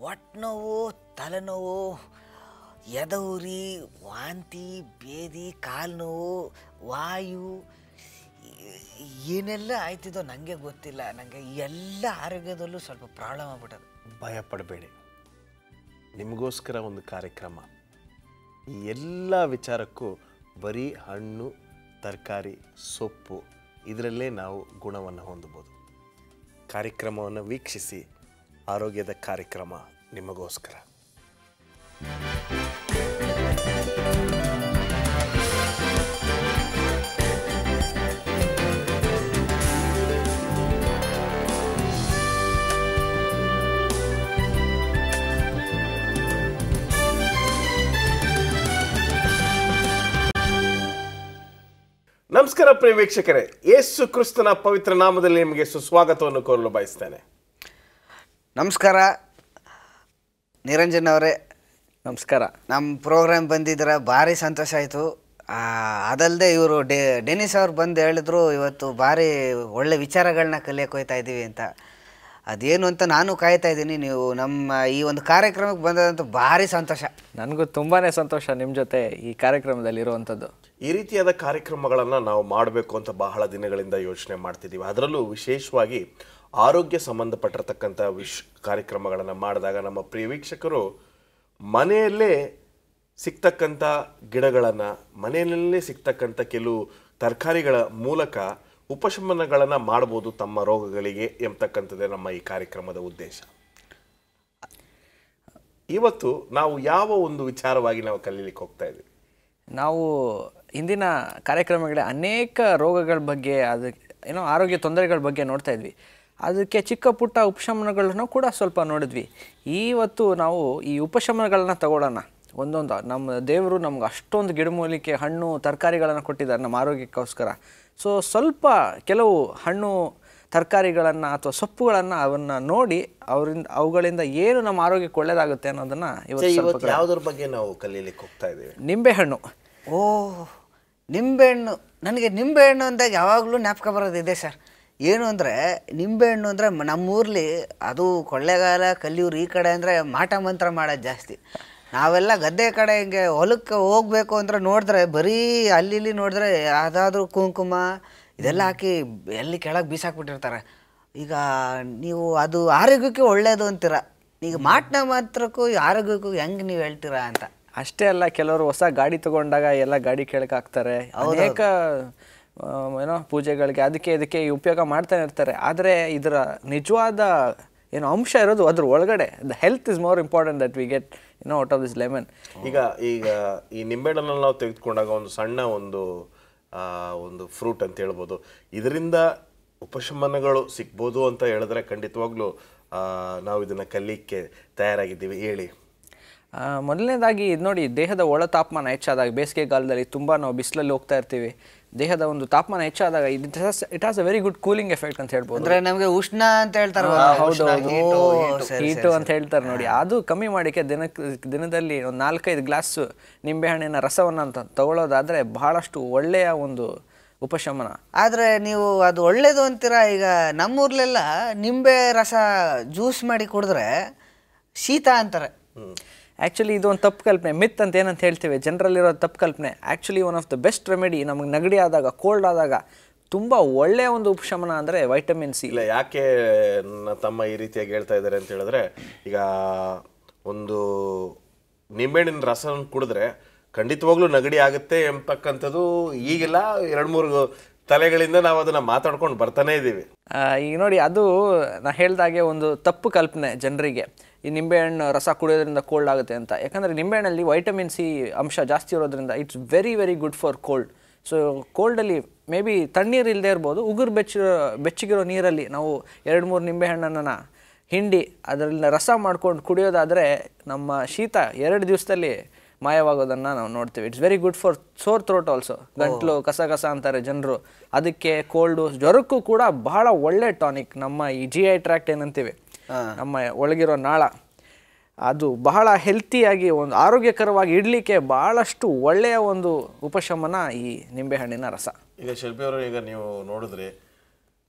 ಹೊಟ್ಟೆ ನೋವು ತಲೆನೋವು ಎದೌರಿ ವಾಂತಿ ಬೇದಿ ಕಾಲು ನೋವು ವಾಯು ಏನೆಲ್ಲ ಆಯ್ತಿದೋ ನನಗೆ ಗೊತ್ತಿಲ್ಲ ನನಗೆ ಎಲ್ಲ ಆರೋಗ್ಯದಲ್ಲೂ ಸ್ವಲ್ಪ ಪ್ರಾಬ್ಲಮ್ ಆಗ್ಬಿಟ್ಟದು ಭಯ ಪಡಬೇಡಿ ನಿಮಗೋಸ್ಕರ ಒಂದು ಕಾರ್ಯಕ್ರಮ ಈ ಎಲ್ಲ ವಿಚಾರಕ್ಕೂ ಬರೀ ಹಣ್ಣು ತರಕಾರಿ ಸೊಪ್ಪು ಇದರಲ್ಲೇ ನಾವು ಗುಣವನ್ನು ಹೊಂದಬೋದು ಕಾರ್ಯಕ್ರಮವನ್ನು ವೀಕ್ಷಿಸಿ ಆರೋಗ್ಯದ ಕಾರ್ಯಕ್ರಮ ನಿಮಗೋಸ್ಕರ ನಮಸ್ಕಾರ ಪ್ರಿಯ ವೀಕ್ಷಕರೇ ಯೇಸು ಕ್ರಿಸ್ತನ ಪವಿತ್ರ ನಾಮದಲ್ಲಿ ನಿಮಗೆ ಸುಸ್ವಾಗತವನ್ನು ಕೋರಲು ಬಯಸ್ತೇನೆ ನಮಸ್ಕಾರ ನಿರಂಜನ್ ಅವರೇ ನಮಸ್ಕಾರ ನಮ್ಮ ಪ್ರೋಗ್ರಾಮ್ ಬಂದಿದ್ದೀರ ಭಾರಿ ಸಂತೋಷ ಆಯಿತು ಅದಲ್ಲದೆ ಇವರು ಡೆ ಡೆನಿಸ್ ಅವ್ರು ಬಂದು ಹೇಳಿದ್ರು ಇವತ್ತು ಭಾರಿ ಒಳ್ಳೆ ವಿಚಾರಗಳನ್ನ ಕಲಿಯಕ್ಕೆ ಹೋಗ್ತಾ ಇದ್ದೀವಿ ಅಂತ ಅದೇನು ಅಂತ ನಾನು ಕಾಯ್ತಾ ಇದ್ದೀನಿ ನೀವು ನಮ್ಮ ಈ ಒಂದು ಕಾರ್ಯಕ್ರಮಕ್ಕೆ ಬಂದದಂತೂ ಭಾರಿ ಸಂತೋಷ ನನಗೂ ತುಂಬಾ ಸಂತೋಷ ನಿಮ್ಮ ಜೊತೆ ಈ ಕಾರ್ಯಕ್ರಮದಲ್ಲಿ ಇರುವಂಥದ್ದು ಈ ರೀತಿಯಾದ ಕಾರ್ಯಕ್ರಮಗಳನ್ನು ನಾವು ಮಾಡಬೇಕು ಅಂತ ಬಹಳ ದಿನಗಳಿಂದ ಯೋಚನೆ ಮಾಡ್ತಿದ್ದೀವಿ ಅದರಲ್ಲೂ ವಿಶೇಷವಾಗಿ ಆರೋಗ್ಯ ಸಂಬಂಧಪಟ್ಟಿರ್ತಕ್ಕಂಥ ವಿಶ್ ಕಾರ್ಯಕ್ರಮಗಳನ್ನು ಮಾಡಿದಾಗ ನಮ್ಮ ಪ್ರಿಯ ವೀಕ್ಷಕರು ಮನೆಯಲ್ಲೇ ಸಿಗ್ತಕ್ಕಂಥ ಗಿಡಗಳನ್ನು ಮನೆಯಲ್ಲೇ ಸಿಗ್ತಕ್ಕಂಥ ಕೆಲವು ತರಕಾರಿಗಳ ಮೂಲಕ ಉಪಶಮನಗಳನ್ನು ಮಾಡ್ಬೋದು ತಮ್ಮ ರೋಗಗಳಿಗೆ ಎಂಬತಕ್ಕಂಥದ್ದೇ ನಮ್ಮ ಈ ಕಾರ್ಯಕ್ರಮದ ಉದ್ದೇಶ ಇವತ್ತು ನಾವು ಯಾವ ಒಂದು ವಿಚಾರವಾಗಿ ನಾವು ಕಲೀಲಿಕ್ಕೆ ಹೋಗ್ತಾ ಇದ್ದೀವಿ ನಾವು ಇಂದಿನ ಕಾರ್ಯಕ್ರಮಗಳ ಅನೇಕ ರೋಗಗಳ ಬಗ್ಗೆ ಅದು ಏನೋ ಆರೋಗ್ಯ ತೊಂದರೆಗಳ ಬಗ್ಗೆ ನೋಡ್ತಾ ಇದ್ವಿ ಅದಕ್ಕೆ ಚಿಕ್ಕ ಪುಟ್ಟ ಉಪಶಮನಗಳನ್ನು ಕೂಡ ಸ್ವಲ್ಪ ನೋಡಿದ್ವಿ ಇವತ್ತು ನಾವು ಈ ಉಪಶಮನಗಳನ್ನ ತಗೊಳ್ಳೋಣ ಒಂದೊಂದು ನಮ್ಮ ದೇವರು ನಮ್ಗೆ ಅಷ್ಟೊಂದು ಗಿಡಮೂಲಿಕೆ ಹಣ್ಣು ತರಕಾರಿಗಳನ್ನು ಕೊಟ್ಟಿದ್ದಾರೆ ನಮ್ಮ ಆರೋಗ್ಯಕ್ಕೋಸ್ಕರ ಸೊ ಸ್ವಲ್ಪ ಕೆಲವು ಹಣ್ಣು ತರಕಾರಿಗಳನ್ನು ಅಥವಾ ಸೊಪ್ಪುಗಳನ್ನು ಅವನ್ನ ನೋಡಿ ಅವರಿಂದ ಅವುಗಳಿಂದ ಏನು ನಮ್ಮ ಆರೋಗ್ಯಕ್ಕೆ ಒಳ್ಳೆಯದಾಗುತ್ತೆ ಅನ್ನೋದನ್ನು ಇವತ್ತು ಸ್ವಲ್ಪ ಇವತ್ತು ಯಾವುದ್ರ ಬಗ್ಗೆ ನಾವು ಕಲೀಲಿಕ್ಕೆ ಹೋಗ್ತಾ ಇದ್ದೀವಿ ನಿಂಬೆಹಣ್ಣು ಓ ನಿಂಬೆಹಣ್ಣು ನನಗೆ ನಿಂಬೆಹಣ್ಣು ಅಂದಾಗ ಯಾವಾಗಲೂ ಜ್ಞಾಪಕ ಬರೋದಿದೆ ಸರ್ ಏನು ಅಂದರೆ ನಿಂಬೆಹಣ್ಣು ಅಂದರೆ ನಮ್ಮೂರ್ಲಿ ಅದು ಕೊಳ್ಳೆಗಾಲ ಕಲ್ಲಿಯೂರು ಈ ಕಡೆ ಅಂದರೆ ಮಾಟ ಮಂತ್ರ ಮಾಡೋದು ಜಾಸ್ತಿ ನಾವೆಲ್ಲ ಗದ್ದೆ ಕಡೆ ಹಿಂಗೆ ಹೊಲಕ್ಕೆ ಹೋಗ್ಬೇಕು ಅಂದರೆ ನೋಡಿದ್ರೆ ಬರೀ ಅಲ್ಲಿ ಇಲ್ಲಿ ನೋಡಿದ್ರೆ ಯಾವುದಾದ್ರೂ ಕುಂಕುಮ ಇದೆಲ್ಲ ಹಾಕಿ ಎಲ್ಲಿ ಕೆಳಗೆ ಬೀಸಾಕ್ಬಿಟ್ಟಿರ್ತಾರೆ ಈಗ ನೀವು ಅದು ಆರೋಗ್ಯಕ್ಕೆ ಒಳ್ಳೆಯದು ಅಂತೀರ ಈಗ ಮಾಟನ ಮಾತ್ರಕ್ಕೂ ಈ ಆರೋಗ್ಯಕ್ಕೂ ಹೆಂಗೆ ನೀವು ಹೇಳ್ತೀರಾ ಅಂತ ಅಷ್ಟೇ ಅಲ್ಲ ಕೆಲವರು ಹೊಸ ಗಾಡಿ ತಗೊಂಡಾಗ ಎಲ್ಲ ಗಾಡಿ ಕೆಳಗೆ ಹಾಕ್ತಾರೆ ಅನೇಕ ಆ, ಏನೋ ಪೂಜೆಗಳಿಗೆ ಅದಕ್ಕೆ ಇದಕ್ಕೆ ಈ ಉಪಯೋಗ ಮಾಡ್ತಾನೆ ಇರ್ತಾರೆ ಆದರೆ ಇದರ ನಿಜವಾದ ಏನು ಅಂಶ ಇರೋದು ಅದ್ರ ಒಳಗಡೆ the health is more important that we get no out of this lemon ಈಗ ಈಗ ಈ ನಿಂಬೆಹಣ್ಣನ್ನು ನಾವು ತೆಗೆದುಕೊಂಡಾಗ ಒಂದು ಸಣ್ಣ ಒಂದು ಆ, ಒಂದು ಫ್ರೂಟ್ ಅಂತ ಹೇಳ್ಬೋದು ಇದರಿಂದ ಉಪಶಮನಗಳು ಸಿಗ್ಬೋದು ಅಂತ ಹೇಳಿದ್ರೆ ಖಂಡಿತವಾಗ್ಲೂ ಆ, ನಾವು ಇದನ್ನ ಕಲಿಕ್ಕೆ ತಯಾರಾಗಿದ್ದೀವಿ ಹೇಳಿ ಆ, ಮೊದಲನೇದಾಗಿ ಇದು ನೋಡಿ ದೇಹದ ಒಳ ತಾಪಮಾನ ಹೆಚ್ಚಾದಾಗ ಬೇಸಿಗೆಗಾಲದಲ್ಲಿ ತುಂಬ ನಾವು ಬಿಸಿಲಲ್ಲಿ ಹೋಗ್ತಾ ಇರ್ತೀವಿ ದೇಹದ ಒಂದು ತಾಪಮಾನ ಹೆಚ್ಚಾದಾಗ it has it has a very good cooling effect ಅಂತ ಹೇಳ್ಬೋದು ಅಂದ್ರೆ ನಮಗೆ ಉಷ್ಣ ಅಂತ ಹೇಳ್ತಾರೆ ಹೌದು ಹೀಟು ಅಂತ ಹೇಳ್ತಾರೆ ನೋಡಿ ಅದು ಕಮ್ಮಿ ಮಾಡಿಕೆ ದಿನಕ್ಕೆ ದಿನದಲ್ಲಿ ಒಂದು ನಾಲ್ಕೈದು ಗ್ಲಾಸ್ ನಿಂಬೆಹಣ್ಣಿನ ರಸವನ್ನು ಅಂತ ತಗೊಳ್ಳೋದಾದ್ರೆ ಬಹಳಷ್ಟು ಒಳ್ಳೆಯ ಒಂದು ಉಪಶಮನ ಆದ್ರೆ ನೀವು ಅದು ಒಳ್ಳೇದು ಅಂತೀರಾ ಈಗ ನಮ್ಮೂರ್ಲೆಲ್ಲ ನಿಂಬೆ ರಸ ಜ್ಯೂಸ್ ಮಾಡಿ ಕುಡಿದ್ರೆ ಶೀತ ಅಂತಾರೆ ಆ್ಯಕ್ಚುಲಿ ಇದು ಒಂದು ತಪ್ಪು ಕಲ್ಪನೆ ಮಿತ್ ಅಂತ ಏನಂತ ಹೇಳ್ತೇವೆ ಜನರಲ್ಲಿರೋ ತಪ್ಪು ಕಲ್ಪನೆ actually one of the best remedy ನಮಗೆ ನೆಗಡಿ ಆದಾಗ ಕೋಲ್ಡ್ ಆದಾಗ ತುಂಬ ಒಳ್ಳೆಯ ಒಂದು ಉಪಶಮನ ಅಂದರೆ ವೈಟಮಿನ್ ಸಿ ಇಲ್ಲ ಯಾಕೆ ನನ್ನ ತಮ್ಮ ಈ ರೀತಿಯಾಗಿ ಹೇಳ್ತಾ ಇದ್ದಾರೆ ಅಂತ ಹೇಳಿದ್ರೆ ಈಗ ಒಂದು ನಿಂಬೆಹಣ್ಣಿನ ರಸವನ್ನು ಕುಡಿದ್ರೆ ಖಂಡಿತವಾಗ್ಲೂ ನೆಗಡಿ ಆಗುತ್ತೆ ಎಂಬತಕ್ಕಂಥದ್ದು ಈಗೆಲ್ಲ ಎರಡು ಮೂರು ತಲೆಗಳಿಂದ ನಾವು ಅದನ್ನ ಮಾತಾಡ್ಕೊಂಡು ಬರ್ತಾನೆ ಇದ್ದೀವಿ ಆ, ಈಗ ನೋಡಿ ಅದು ನಾ ಹೇಳ್ದಾಗೆ ಒಂದು ತಪ್ಪು ಕಲ್ಪನೆ ಜನರಿಗೆ ಈ ನಿಂಬೆಹಣ್ಣು ರಸ ಕುಡಿಯೋದ್ರಿಂದ ಕೋಲ್ಡ್ ಆಗುತ್ತೆ ಅಂತ ಯಾಕಂದರೆ ನಿಂಬೆಹಣ್ಣಲ್ಲಿ ವೈಟಮಿನ್ ಸಿ ಅಂಶ ಜಾಸ್ತಿ ಇರೋದ್ರಿಂದ it's very very good for cold so ಕೋಲ್ಡಲ್ಲಿ ಮೇ ಬಿ ತಣ್ಣೀರು ಇಲ್ಲದೆ ಇರ್ಬೋದು ಉಗುರು ಬೆಚ್ಚಿರೋ ಬೆಚ್ಚಗಿರೋ ನೀರಲ್ಲಿ ನಾವು ಎರಡು ಮೂರು ನಿಂಬೆಹಣ್ಣನ್ನು ಹಿಂಡಿ ಅದರಿಂದ ರಸ ಮಾಡ್ಕೊಂಡು ಕುಡಿಯೋದಾದರೆ ನಮ್ಮ ಶೀತ ಎರಡು ದಿವಸದಲ್ಲಿ ಮಾಯವಾಗೋದನ್ನು ನಾವು ನೋಡ್ತೀವಿ it's very good for sore throat also ಗಂಟ್ಲು ಕಸ ಕಸ ಅಂತಾರೆ ಜನರು ಅದಕ್ಕೆ ಕೋಲ್ಡು ಜ್ವರಕ್ಕೂ ಕೂಡ ಬಹಳ ಒಳ್ಳೆ ಟಾನಿಕ್ ನಮ್ಮ ಈ ಜಿ ಐ ಟ್ರ್ಯಾಕ್ಟ್ ಏನಂತೀವಿ ನಮ್ಮ ಒಳಗಿರೋ ನಾಳ ಅದು ಬಹಳ ಹೆಲ್ತಿಯಾಗಿ ಒಂದು ಆರೋಗ್ಯಕರವಾಗಿ ಇಡಲಿಕ್ಕೆ ಬಹಳಷ್ಟು ಒಳ್ಳೆಯ ಒಂದು ಉಪಶಮನ ಈ ನಿಂಬೆಹಣ್ಣಿನ ರಸ ಈಗ ಶಿಲ್ಪಿ ಅವರು ಈಗ ನೀವು ನೋಡಿದ್ರೆ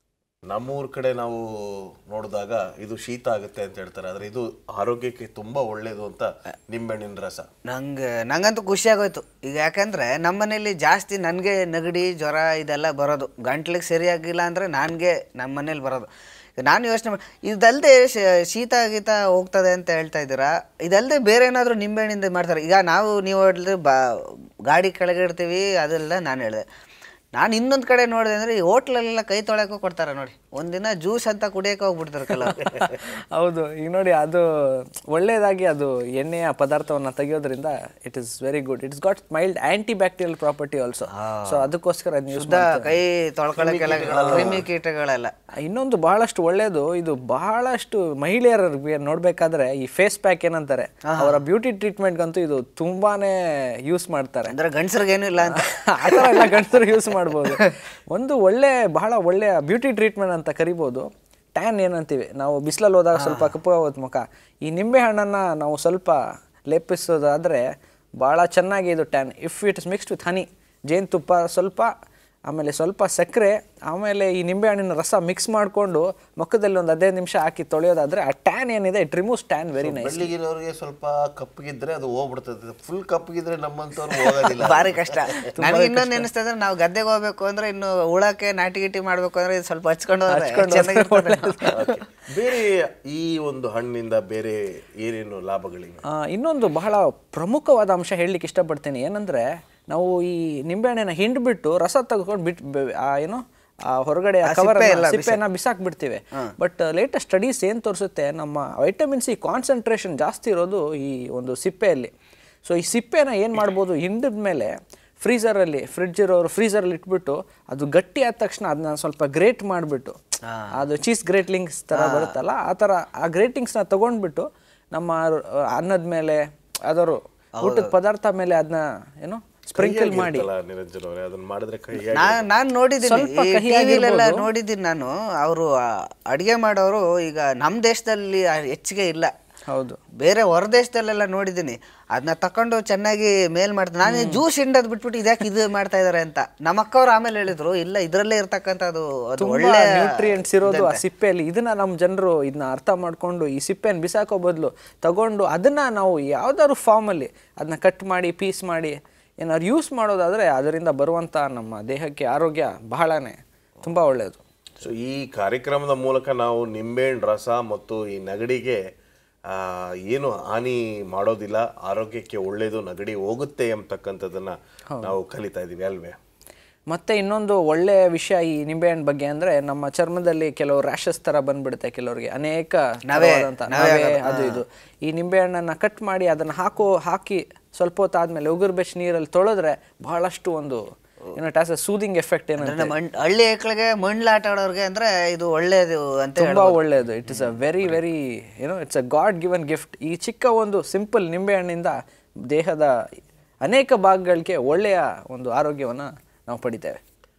ನಮ್ಮೂರ ಕಡೆ ನಾವು ನೋಡಿದಾಗ ಇದು ಶೀತ ಆಗುತ್ತೆ ಅಂತ ಹೇಳ್ತಾರೆ ಆದ್ರೆ ಇದು ಆರೋಗ್ಯಕ್ಕೆ ತುಂಬಾ ಒಳ್ಳೇದು ಅಂತ ನಿಂಬೆಹಣ್ಣಿನ ರಸ ನಂಗೆ ನಂಗಂತೂ ಖುಷಿ ಆಗೋಯ್ತು ಈಗ ಯಾಕಂದರೆ ನಮ್ಮ ಮನೇಲಿ ಜಾಸ್ತಿ ನನಗೆ ನೆಗಡಿ ಜ್ವರ ಇದೆಲ್ಲ ಬರೋದು ಗಂಟ್ಲಿಗೆ ಸರಿಯಾಗಿಲ್ಲ ಅಂದರೆ ನನಗೆ ನಮ್ಮ ಮನೇಲಿ ಬರೋದು ಈಗ ನಾನು ಯೋಚನೆ ಮಾಡಿ ಇದಲ್ಲದೆ ಶೀತ ಗೀತ ಹೋಗ್ತದೆ ಅಂತ ಹೇಳ್ತಾ ಇದ್ದೀರಾ ಇದಲ್ಲದೆ ಬೇರೆ ಏನಾದರೂ ನಿಂಬೆಹಣ್ಣಿಂದ ಮಾಡ್ತಾರೆ ಈಗ ನಾವು ನೀವು ಹೇಳಿದ್ರೆ ಬಾ ಗಾಡಿ ಕೆಳಗೆ ಇಡ್ತೀವಿ ಅದೆಲ್ಲ ನಾನು ಹೇಳಿದೆ ನಾನು ಇನ್ನೊಂದು ಕಡೆ ನೋಡಿದೆ ಅಂದರೆ ಈ ಹೋಟ್ಲಲ್ಲೆಲ್ಲ ಕೈ ತೊಳೆಯಕ್ಕೂ ಕೊಡ್ತಾರೆ ನೋಡಿ ಒಂದಿನ ಜ್ಯೂಸ್ ಅಂತ ಕುಡಿಯೋಕೆ ಹೋಗ್ಬಿಡ್ತಾರೆ ಕೆಲವರು ಹೌದು ಈಗ ನೋಡಿ ಅದು ಒಳ್ಳೆಯದಾಗಿ ಅದು ಎಣ್ಣೆಯ ಪದಾರ್ಥವನ್ನು ತೆಗೆಯೋದ್ರಿಂದ it is very good it's got mild anti bacterial property also so ಅದಕ್ಕೋಸ್ಕರ ಅದನ್ನ ಯೂಸ್ ಶುದ್ಧ ಕೈ ತೊಳ್ಕೊಳ್ಳೋಕ್ಕೆಲ್ಲ ಕ್ರಿಮಿ ಕೀಟಗಳೆಲ್ಲ ಇನ್ನೊಂದು ಬಹಳಷ್ಟು ಒಳ್ಳೆಯದು ಇದು ಬಹಳಷ್ಟು ಮಹಿಳೆಯರಿಗೆ ನೋಡ್ಬೇಕಾದ್ರೆ ಈ ಫೇಸ್ ಪ್ಯಾಕ್ ಏನಂತಾರೆ ಅವರ ಬ್ಯೂಟಿ ಟ್ರೀಟ್ಮೆಂಟ್ಗಂತೂ ಇದು ತುಂಬಾನೇ ಯೂಸ್ ಮಾಡ್ತಾರೆ ಅಂದ್ರೆ ಗಂಡಸ್ರಿಗೇನು ಇಲ್ಲ ಅಂತ ಆ ಥರ ಎಲ್ಲ ಗಂಡಸರು ಯೂಸ್ ಮಾಡ್ಬೋದು ಒಂದು ಒಳ್ಳೆ ಬಹಳ ಒಳ್ಳೆಯ ಬ್ಯೂಟಿ ಟ್ರೀಟ್ಮೆಂಟ್ ಅಂತ ಕರಿಬೋದು ಟ್ಯಾನ್ ಏನಂತೀವಿ ನಾವು ಬಿಸಿಲಲ್ಲಿ ಹೋದಾಗ ಸ್ವಲ್ಪ ಕಪ್ಪು ಮುಖ ಈ ನಿಂಬೆ ಹಣ್ಣನ್ನು ನಾವು ಸ್ವಲ್ಪ ಲೇಪಿಸೋದಾದರೆ ಭಾಳ ಚೆನ್ನಾಗಿ ಇದು tan if it is mixed with honey ಜೇನುತುಪ್ಪ ಸ್ವಲ್ಪ ಆಮೇಲೆ ಸ್ವಲ್ಪ ಸಕ್ಕರೆ ಆಮೇಲೆ ಈ ನಿಂಬೆಹಣ್ಣಿನ ರಸ ಮಿಕ್ಸ್ ಮಾಡಿಕೊಂಡು ಮುಖದಲ್ಲಿ ಒಂದು ಹದಿನೈದು ನಿಮಿಷ ಹಾಕಿ ತೊಳೆಯೋದಾದ್ರೆ ಆ ಟ್ಯಾನ್ ಏನಿದೆ it removes tan very nice ಬೆಳ್ಳಿಗಿರೋರಿಗೆ ಸ್ವಲ್ಪ ಕಪ್ಪಗಿದ್ರೆ ಅದು ಹೋಗ್ಬಿಡ್ತದೆ ಫುಲ್ ಕಪ್ಪಗಿದ್ರೆ ನಮ್ಮಂತವ್ರು ಹೋಗೋದಿಲ್ಲ ಭಾರಿ ಕಷ್ಟ ನನಗೆ ಇನ್ನೊಂದು ಎನಿಸ್ತದೆ ನಾವು ಗದ್ದೆಗೆ ಹೋಗ್ಬೇಕು ಅಂದ್ರೆ ಇನ್ನು ಉಳಕ್ಕೆ ನಾಟಿ ಗಿಟಿ ಮಾಡ್ಬೇಕು ಅಂದ್ರೆ ಇದು ಸ್ವಲ್ಪ ಹಚ್ಕೊಂಡು ಹೋದ್ರೆ ಚೆನ್ನಾಗಿರ್ತದೆ. Okay. ಬೇರೆ ಈ ಒಂದು ಹಣ್ಣಿಂದ ಬೇರೆ ಏನೇನು ಲಾಭಗಳಿವೆ ಆ, ಇನ್ನೊಂದು ಬಹಳ ಪ್ರಮುಖವಾದ ಅಂಶ ಹೇಳಲಿಕ್ಕೆ ಇಷ್ಟಪಡ್ತೀನಿ ಏನಂದ್ರೆ ನಾವು ಈ ನಿಂಬೆಹಣ್ಣಿನ ಹಿಂಡ್ಬಿಟ್ಟು ರಸ ತೆಗೆದುಕೊಂಡು ಬಿಟ್ಟು ಬೆ- ಆ ಏನು ಆ ಹೊರಗಡೆ ಕವರ್ ಸಿಪ್ಪೆನ ಬಿಸಾಕ್ ಬಿಡ್ತೀವಿ ಬಟ್ ಲೇಟೆಸ್ಟ್ ಸ್ಟಡೀಸ್ ಏನು ತೋರಿಸುತ್ತೆ ನಮ್ಮ ವೈಟಮಿನ್ ಸಿ ಕಾನ್ಸಂಟ್ರೇಷನ್ ಜಾಸ್ತಿ ಇರೋದು ಈ ಒಂದು ಸಿಪ್ಪೆಯಲ್ಲಿ ಸೊ ಈ ಸಿಪ್ಪೆನ ಏನು ಮಾಡ್ಬೋದು ಹಿಂಡಿದ ಮೇಲೆ ಫ್ರೀಸರಲ್ಲಿ ಫ್ರಿಡ್ಜ್ ಇರೋರು ಫ್ರೀಸರಲ್ಲಿ ಇಟ್ಬಿಟ್ಟು ಅದು ಗಟ್ಟಿ ಆದ ತಕ್ಷಣ ಅದನ್ನ ಸ್ವಲ್ಪ ಗ್ರೇಟ್ ಮಾಡಿಬಿಟ್ಟು ಅದು ಚೀಸ್ ಗ್ರೇಟ್ಲಿಂಗ್ಸ್ ಥರ ಬರುತ್ತಲ್ಲ ಆ ಥರ ಆ ಗ್ರೇಟಿಂಗ್ಸ್ನ ತೊಗೊಂಡ್ಬಿಟ್ಟು ನಮ್ಮ ಆ, ಅನ್ನದ ಮೇಲೆ ಅದರ ಊಟದ ಪದಾರ್ಥ ಮೇಲೆ ಅದನ್ನ ಏನು ಸ್ಪ್ರಿಂಕಲ್ ಮಾಡಿ ಅಲ್ಲ ನಿರಂಜನ್ ಅವರೇ ಅದನ್ನ ಮಾಡಿದ್ರೆ ಕೈ ನಾನ್ ನಾನ್ ನೋಡಿದ್ದೀನಿ ಸ್ವಲ್ಪ ಈ ಕಹಿಯಾಗಿರ್ಬೋದು. ಟಿವಿಲೆಲ್ಲ ನೋಡಿದ್ದೀನಿ ನಾನು ಅವರು ಅಡಿಗೆ ಮಾಡೋರು ಈಗ ನಮ್ಮ ದೇಶದಲ್ಲಿ ಆ ಹೆಚ್ಚಿಗೆ ಇಲ್ಲ ಹೌದು ಬೇರೆ ಹೊರ ದೇಶದಲ್ಲೆಲ್ಲ ನೋಡಿದ್ದೀನಿ ಅದನ್ನ ತಕೊಂಡು ಚೆನ್ನಾಗಿ ಮೇಲ್ ಮಾಡ್ತಾರೆ ನಾನು ಜ್ಯೂಸ್ ಹಿಂಡದ್ ಬಿಟ್ಬಿಟ್ಟು ಇದ್ಯಾಕೆ ಇದು ಮಾಡ್ತಾ ಇದಾರೆ ಅಂತ ನಮ್ಮ ಅಕ್ಕವ್ರು ಆಮೇಲೆ ಹೇಳಿದ್ರು ಇಲ್ಲ ಇದ್ರಲ್ಲೇ ಇರ್ತಕ್ಕಂಥದ್ದು ಅದು ತುಂಬಾ ಒಳ್ಳೆ ನ್ಯೂಟ್ರಿಯೆಂಟ್ಸ್ ಇರೋದು ಆ ಸಿಪ್ಪೆಯಲ್ಲಿ ಇದನ್ನ ನಮ್ಮ ಜನರು ಇದನ್ನ ಅರ್ಥ ಮಾಡ್ಕೊಂಡು ಈ ಸಿಪ್ಪೆನ ಬಿಸಾಕೋ ಬದಲು ತಗೊಂಡು ಅದನ್ನ ನಾವು ಯಾವ್ದಾದ್ರು ಫಾರ್ಮಲ್ಲಿ ಅದನ್ನ ಕಟ್ ಮಾಡಿ ಪೀಸ್ ಮಾಡಿ ಏನಾದ್ರು ಯೂಸ್ ಮಾಡೋದಾದ್ರೆ ಅದರಿಂದ ಬರುವಂತ ನಮ್ಮ ದೇಹಕ್ಕೆ ಆರೋಗ್ಯ ಬಹಳನೇ ತುಂಬಾ ಒಳ್ಳೆಯದು ಸೊ ಈ ಕಾರ್ಯಕ್ರಮದ ಮೂಲಕ ನಾವು ನಿಂಬೆಹಣ್ಣು ರಸ ಮತ್ತು ಈ ನಗಡಿಗೆ ಆ, ಏನು ಹಾನಿ ಮಾಡೋದಿಲ್ಲ ಆರೋಗ್ಯಕ್ಕೆ ಒಳ್ಳೇದು ನಗಡಿ ಹೋಗುತ್ತೆ ಎಂಬತಕ್ಕಂಥದ್ದನ್ನ ನಾವು ಕಲಿತಾ ಇದೀವಿ ಅಲ್ವೇ ಮತ್ತೆ ಇನ್ನೊಂದು ಒಳ್ಳೆಯ ವಿಷಯ ಈ ನಿಂಬೆಹಣ್ಣು ಬಗ್ಗೆ ಅಂದ್ರೆ ನಮ್ಮ ಚರ್ಮದಲ್ಲಿ ಕೆಲವು ರ್ಯಾಷಸ್ ತರ ಬಂದ್ಬಿಡುತ್ತೆ ಕೆಲವರಿಗೆ ಅನೇಕ ತರವಾದಂತ ನವೆ ಅದು ಇದು ಈ ನಿಂಬೆಹಣ್ಣನ್ನ ಕಟ್ ಮಾಡಿ ಅದನ್ನ ಹಾಕೋ ಹಾಕಿ ಸ್ವಲ್ಪ ಹೊತ್ತಾದ್ಮೇಲೆ ಉಗುರು ಬೆಚ್ಚ ನೀರಲ್ಲಿ ತೊಳೆದ್ರೆ ಬಹಳಷ್ಟು ಒಂದು ಏನೋ ಟಾಸ್ ಸೂದಿಂಗ್ ಎಫೆಕ್ಟ್ ಏನಂತ ಅಂದ್ರೆ ಮಣ್ ಹಳ್ಳಿ ಹೆಕ್ಳಿಗೆ ಮಣ್ಲಾಟ ಆಡೋರ್ಗೆ ಅಂದ್ರೆ ಇದು ಒಳ್ಳೇದು ಅಂತ ತುಂಬಾ ಒಳ್ಳೆಯದು it is a very very ಏನೋ it's a god given gift ಈ ಚಿಕ್ಕ ಒಂದು ಸಿಂಪಲ್ ನಿಂಬೆಹಣ್ಣಿಂದ ದೇಹದ ಅನೇಕ ಭಾಗಗಳಿಗೆ ಒಳ್ಳೆಯ ಒಂದು ಆರೋಗ್ಯವನ್ನು ನಾವು ಪಡಿತೇವೆ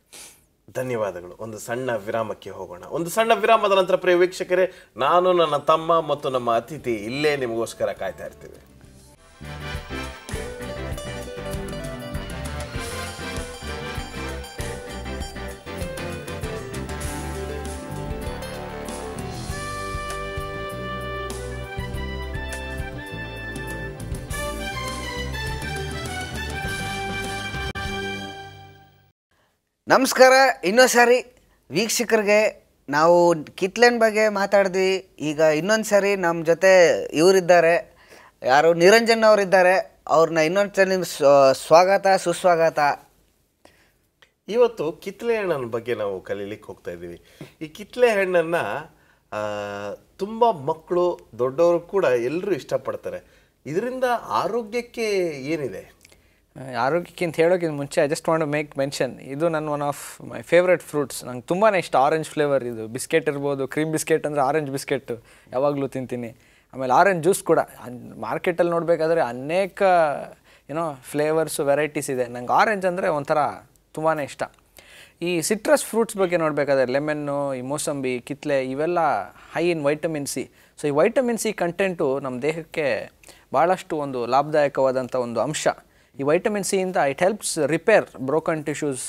ಧನ್ಯವಾದಗಳು ಒಂದು ಸಣ್ಣ ವಿರಾಮಕ್ಕೆ ಹೋಗೋಣ ಒಂದು ಸಣ್ಣ ವಿರಾಮದ ನಂತರ ಪ್ರಿಯ ವೀಕ್ಷಕರೇ ನಾನು ನನ್ನ ತಮ್ಮ ಮತ್ತು ನಮ್ಮ ಅತಿಥಿ ಇಲ್ಲೇ ನಿಮಗೋಸ್ಕರ ಕಾಯ್ತಾ ಇರ್ತೀವಿ ನಮಸ್ಕಾರ ಇನ್ನೊಂದು ಸಾರಿ ವೀಕ್ಷಕರಿಗೆ ನಾವು ಕಿತ್ಲೆನ್ ಬಗ್ಗೆ ಮಾತಾಡಿದ್ವಿ ಈಗ ಇನ್ನೊಂದು ಸಾರಿ ನಮ್ಮ ಜೊತೆ ಇವರಿದ್ದಾರೆ ಯಾರು ನಿರಂಜನ್ ಅವರಿದ್ದಾರೆ ಅವ್ರನ್ನ ಇನ್ನೊಂದು ಸರಿ ನಿಮ್ಗೆ ಸ್ವ- ಸ್ವಾಗತ ಸುಸ್ವಾಗತ ಇವತ್ತು ಕಿತ್ಲೆ ಹಣ್ಣಿನ ಬಗ್ಗೆ ನಾವು ಕಲೀಲಿಕ್ಕೆ ಹೋಗ್ತಾ ಇದ್ದೀವಿ ಈ ಕಿತ್ಲೆ ಹಣ್ಣನ್ನ ಆ, ತುಂಬಾ ಮಕ್ಕಳು ದೊಡ್ಡವರು ಕೂಡ ಎಲ್ಲರೂ ಇಷ್ಟಪಡ್ತಾರೆ ಇದರಿಂದ ಆರೋಗ್ಯಕ್ಕೆ ಏನಿದೆ ಆರೋಗ್ಯಕ್ಕಿಂತ ಹೇಳೋಕ್ಕಿಂತ ಮುಂಚೆ I just want make mention ಇದು ನನ್ನ one of my favourite fruits ನಂಗೆ ತುಂಬಾ ಇಷ್ಟ ಆರೆಂಜ್ ಫ್ಲೇವರ್ ಇದು ಬಿಸ್ಕೆಟ್ ಇರ್ಬೋದು ಕ್ರೀಮ್ ಬಿಸ್ಕೆಟ್ ಅಂದರೆ ಆರೆಂಜ್ ಬಿಸ್ಕೆಟ್ ಯಾವಾಗಲೂ ತಿಂತೀನಿ ಆಮೇಲೆ ಆರೆಂಜ್ ಜ್ಯೂಸ್ ಕೂಡ ಮಾರ್ಕೆಟಲ್ಲಿ ನೋಡಬೇಕಾದ್ರೆ ಅನೇಕ ಏನೋ ಫ್ಲೇವರ್ಸು ವೆರೈಟೀಸ್ ಇದೆ ನಂಗೆ ಆರೆಂಜ್ ಅಂದರೆ ಒಂಥರ ತುಂಬಾ ಇಷ್ಟ ಈ ಸಿಟ್ರಸ್ ಫ್ರೂಟ್ಸ್ ಬಗ್ಗೆ ನೋಡಬೇಕಾದ್ರೆ ಲೆಮನ್ನು ಈ ಮೋಸಂಬಿ ಕಿತ್ಲೆ ಇವೆಲ್ಲ high in vitamin C so ಈ ವೈಟಮಿನ್ ಸಿ ಕಂಟೆಂಟು ನಮ್ಮ ದೇಹಕ್ಕೆ ಭಾಳಷ್ಟು ಒಂದು ಲಾಭದಾಯಕವಾದಂಥ ಒಂದು ಅಂಶ ಈ ವೈಟಮಿನ್ ಸಿಯಿಂದ it helps repair broken tissues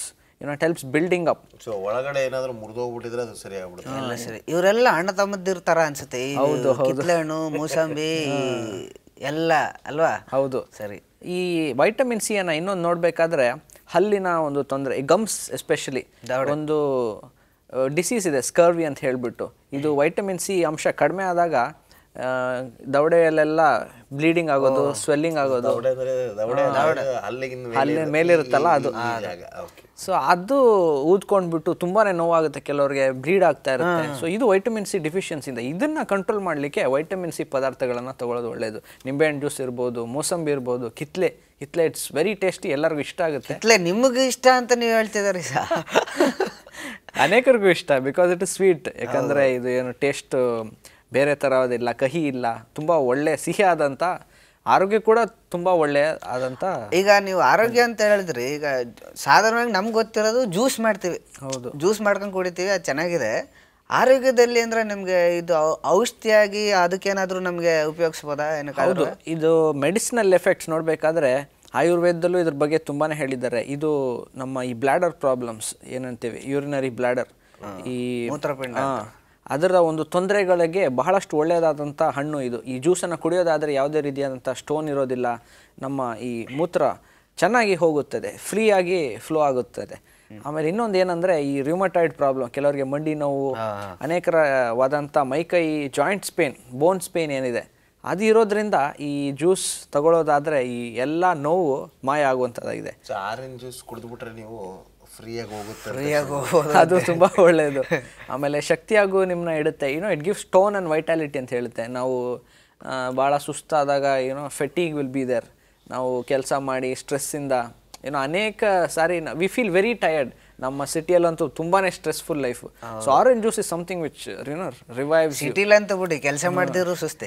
you know it helps building up so ಒಳಗಡೆ ಏನಾದರೂ ಮುರಿದೋಗ್ಬಿಟ್ಟಿದ್ರೆ ಅದು ಸರಿ ಆಗ್ಬಿಡುತ್ತೆ ಎಲ್ಲ ಸರಿ ಇವರೆಲ್ಲ ಅಣ್ಣ ತಮ್ಮದಿರ್ತಾರ ಅನ್ಸುತ್ತೆ ಈ ಕಿತ್ಲೆ ಹಣ್ಣು ಮೂಸಂಬಿ ಎಲ್ಲ ಅಲ್ವಾ ಹೌದು ಸರಿ ಈ ವೈಟಮಿನ್ ಸಿ ಅನ್ನ ಇನ್ನೊಂದು ನೋಡಬೇಕಾದ್ರೆ ಹಲ್ಲಿನ ಒಂದು ತೊಂದರೆ ಗಮ್ಸ್ ಎಸ್ಪೆಷಲಿ ಒಂದು ಡಿಸೀಸ್ ಇದೆ ಸ್ಕರ್ವಿ ಅಂತ ಹೇಳ್ಬಿಟ್ಟು ಇದು ವೈಟಮಿನ್ ಸಿ ಅಂಶ ಕಡಿಮೆ ಆದಾಗ ಆ, ದವಡೆಯಲ್ಲೆಲ್ಲ ಬ್ಲೀಡಿಂಗ್ ಆಗೋದು ಸ್ವೆಲ್ಲಿಂಗ್ ಆಗೋದು ದವಡೆ ಅಂದ್ರೆ ದವಡೆ ಅಲ್ಲಿಗಿಂತ ಹಲ್ಲಿನ ಮೇಲಿರುತ್ತಲ್ಲ ಅದು ಓಕೆ ಸೊ ಅದು ಊದ್ಕೊಂಡ್ಬಿಟ್ಟು ತುಂಬಾನೇ ನೋವಾಗುತ್ತೆ ಕೆಲವರಿಗೆ ಬ್ಲೀಡ್ ಆಗ್ತಾ ಇರುತ್ತೆ ಸೊ ಇದು ವೈಟಮಿನ್ ಸಿ ಡಿಫಿಷಿಯನ್ಸಿಂದ ಇದನ್ನ ಕಂಟ್ರೋಲ್ ಮಾಡಲಿಕ್ಕೆ ವೈಟಮಿನ್ ಸಿ ಪದಾರ್ಥಗಳನ್ನ ತಗೊಳ್ಳೋದು ಒಳ್ಳೆಯದು ನಿಂಬೆಹಣ್ಣು ಜ್ಯೂಸ್ ಇರ್ಬೋದು ಮೋಸಂಬಿ ಇರ್ಬೋದು ಕಿತ್ಲೆ ಕಿತ್ಲೆ ಇಟ್ಸ್ ವೆರಿ ಟೇಸ್ಟಿ ಎಲ್ಲರಿಗೂ ಇಷ್ಟ ಆಗುತ್ತೆ ಕಿತ್ಲೆ ನಿಮಗೆ ಇಷ್ಟ ಅಂತ ನೀವು ಹೇಳ್ತಿದಾರೆ ಸಾ ಅನೇಕರಿಗೂ ಇಷ್ಟ ಬಿಕಾಸ್ ಇಟ್ ಇಸ್ ಸ್ವೀಟ್ ಯಾಕಂದ್ರೆ ಇದು ಏನು ಟೇಸ್ಟ್ ಬೇರೆ ಥರದಿಲ್ಲ ಕಹಿ ಇಲ್ಲ ತುಂಬಾ ಒಳ್ಳೆ ಸಿಹಿ ಆದಂತ ಆರೋಗ್ಯ ಕೂಡ ತುಂಬಾ ಒಳ್ಳೆ ಆದಂತ ಈಗ ನೀವು ಆರೋಗ್ಯ ಅಂತ ಹೇಳಿದ್ರಿ ಈಗ ಸಾಧಾರಣವಾಗಿ ನಮ್ಗೆ ಗೊತ್ತಿರೋದು ಜ್ಯೂಸ್ ಮಾಡ್ತೀವಿ ಹೌದು. ಜ್ಯೂಸ್ ಮಾಡ್ಕೊಂಡು ಕುಡಿತೀವಿ ಅದು ಚೆನ್ನಾಗಿದೆ ಆರೋಗ್ಯದಲ್ಲಿ ಅಂದ್ರೆ ನಿಮ್ಗೆ ಇದು ಔ- ಔಷಧಿಯಾಗಿ ಅದಕ್ಕೇನಾದ್ರೂ ನಮ್ಗೆ ಉಪಯೋಗಿಸ್ಬೋದಾ ಏನಕ್ಕಾದ್ರೂ ಹೌದು ಇದು ಮೆಡಿಸಿನಲ್ ಎಫೆಕ್ಟ್ಸ್ ನೋಡಬೇಕಾದ್ರೆ ಆಯುರ್ವೇದದಲ್ಲೂ ಇದ್ರ ಬಗ್ಗೆ ತುಂಬಾನೇ ಹೇಳಿದ್ದಾರೆ ಇದು ನಮ್ಮ ಈ ಬ್ಲಾಡರ್ ಪ್ರಾಬ್ಲಮ್ಸ್ ಏನಂತೀವಿ ಯೂರಿನರಿ ಬ್ಲಾಡರ್ ಈ ಮೂತ್ರಪಿಂಡ ಆ, ಅದರ ಒಂದು ತೊಂದರೆಗಳಿಗೆ ಬಹಳಷ್ಟು ಒಳ್ಳೆಯದಾದಂಥ ಹಣ್ಣು ಇದು ಈ ಜ್ಯೂಸನ್ನು ಕುಡಿಯೋದಾದರೆ ಯಾವುದೇ ರೀತಿಯಾದಂಥ ಸ್ಟೋನ್ ಇರೋದಿಲ್ಲ ನಮ್ಮ ಈ ಮೂತ್ರ ಚೆನ್ನಾಗಿ ಹೋಗುತ್ತದೆ ಫ್ರೀಯಾಗಿ ಫ್ಲೋ ಆಗುತ್ತದೆ ಆಮೇಲೆ ಇನ್ನೊಂದು ಏನಂದ್ರೆ ಈ ರಿಮಟೈಡ್ ಪ್ರಾಬ್ಲಮ್ ಕೆಲವರಿಗೆ ಮಂಡಿ ನೋವು ಅನೇಕರವಾದಂಥ ಮೈಕೈ ಜಾಯಿಂಟ್ಸ್ ಪೇನ್ ಬೋನ್ಸ್ ಪೇನ್ ಏನಿದೆ ಅದು ಇರೋದ್ರಿಂದ ಈ ಜ್ಯೂಸ್ ತಗೊಳ್ಳೋದಾದ್ರೆ ಈ ಎಲ್ಲ ನೋವು ಮಾಯ ಆಗುವಂಥದ್ದಾಗಿದೆ ಸೊ ಆರೆಂಜ್ ಜ್ಯೂಸ್ ಕುಡಿದ್ಬಿಟ್ರೆ ನೀವು ಫ್ರೀಯಾಗಿ ಹೋಗುತ್ತೆ ಅಂತ ಫ್ರೀಯಾಗಿ ಹೋಗ್ಬೋದು ಅದು ತುಂಬಾ ಒಳ್ಳೆಯದು ಆಮೇಲೆ ಶಕ್ತಿಯಾಗೂ ನಿಮ್ಮನ್ನ ಇಡುತ್ತೆ you know it gives tone and vitality ಅಂತ ಹೇಳುತ್ತೆ ನಾವು ಆ, ಭಾಳ ಸುಸ್ತಾದಾಗ ಏನೋ ಫೆಟಿಗ್ ವಿಲ್ ಬಿ ದೇರ್ ನಾವು ಕೆಲಸ ಮಾಡಿ ಸ್ಟ್ರೆಸ್ಸಿಂದ ಏನೋ ಅನೇಕ ಸಾರಿ ವಿ ಫೀಲ್ ವೆರಿ ಟಯರ್ಡ್ ನಮ್ಮ ಸಿಟಿಯಲ್ಲಂತೂ ತುಂಬಾನೇ stressful life so orange juice is something which you know revives ಸಿಟಿಲಿ ಅಂತ ಬಿಡಿ ಕೆಲಸ ಮಾಡ್ದಿದ್ರು ಸುಸ್ತೆ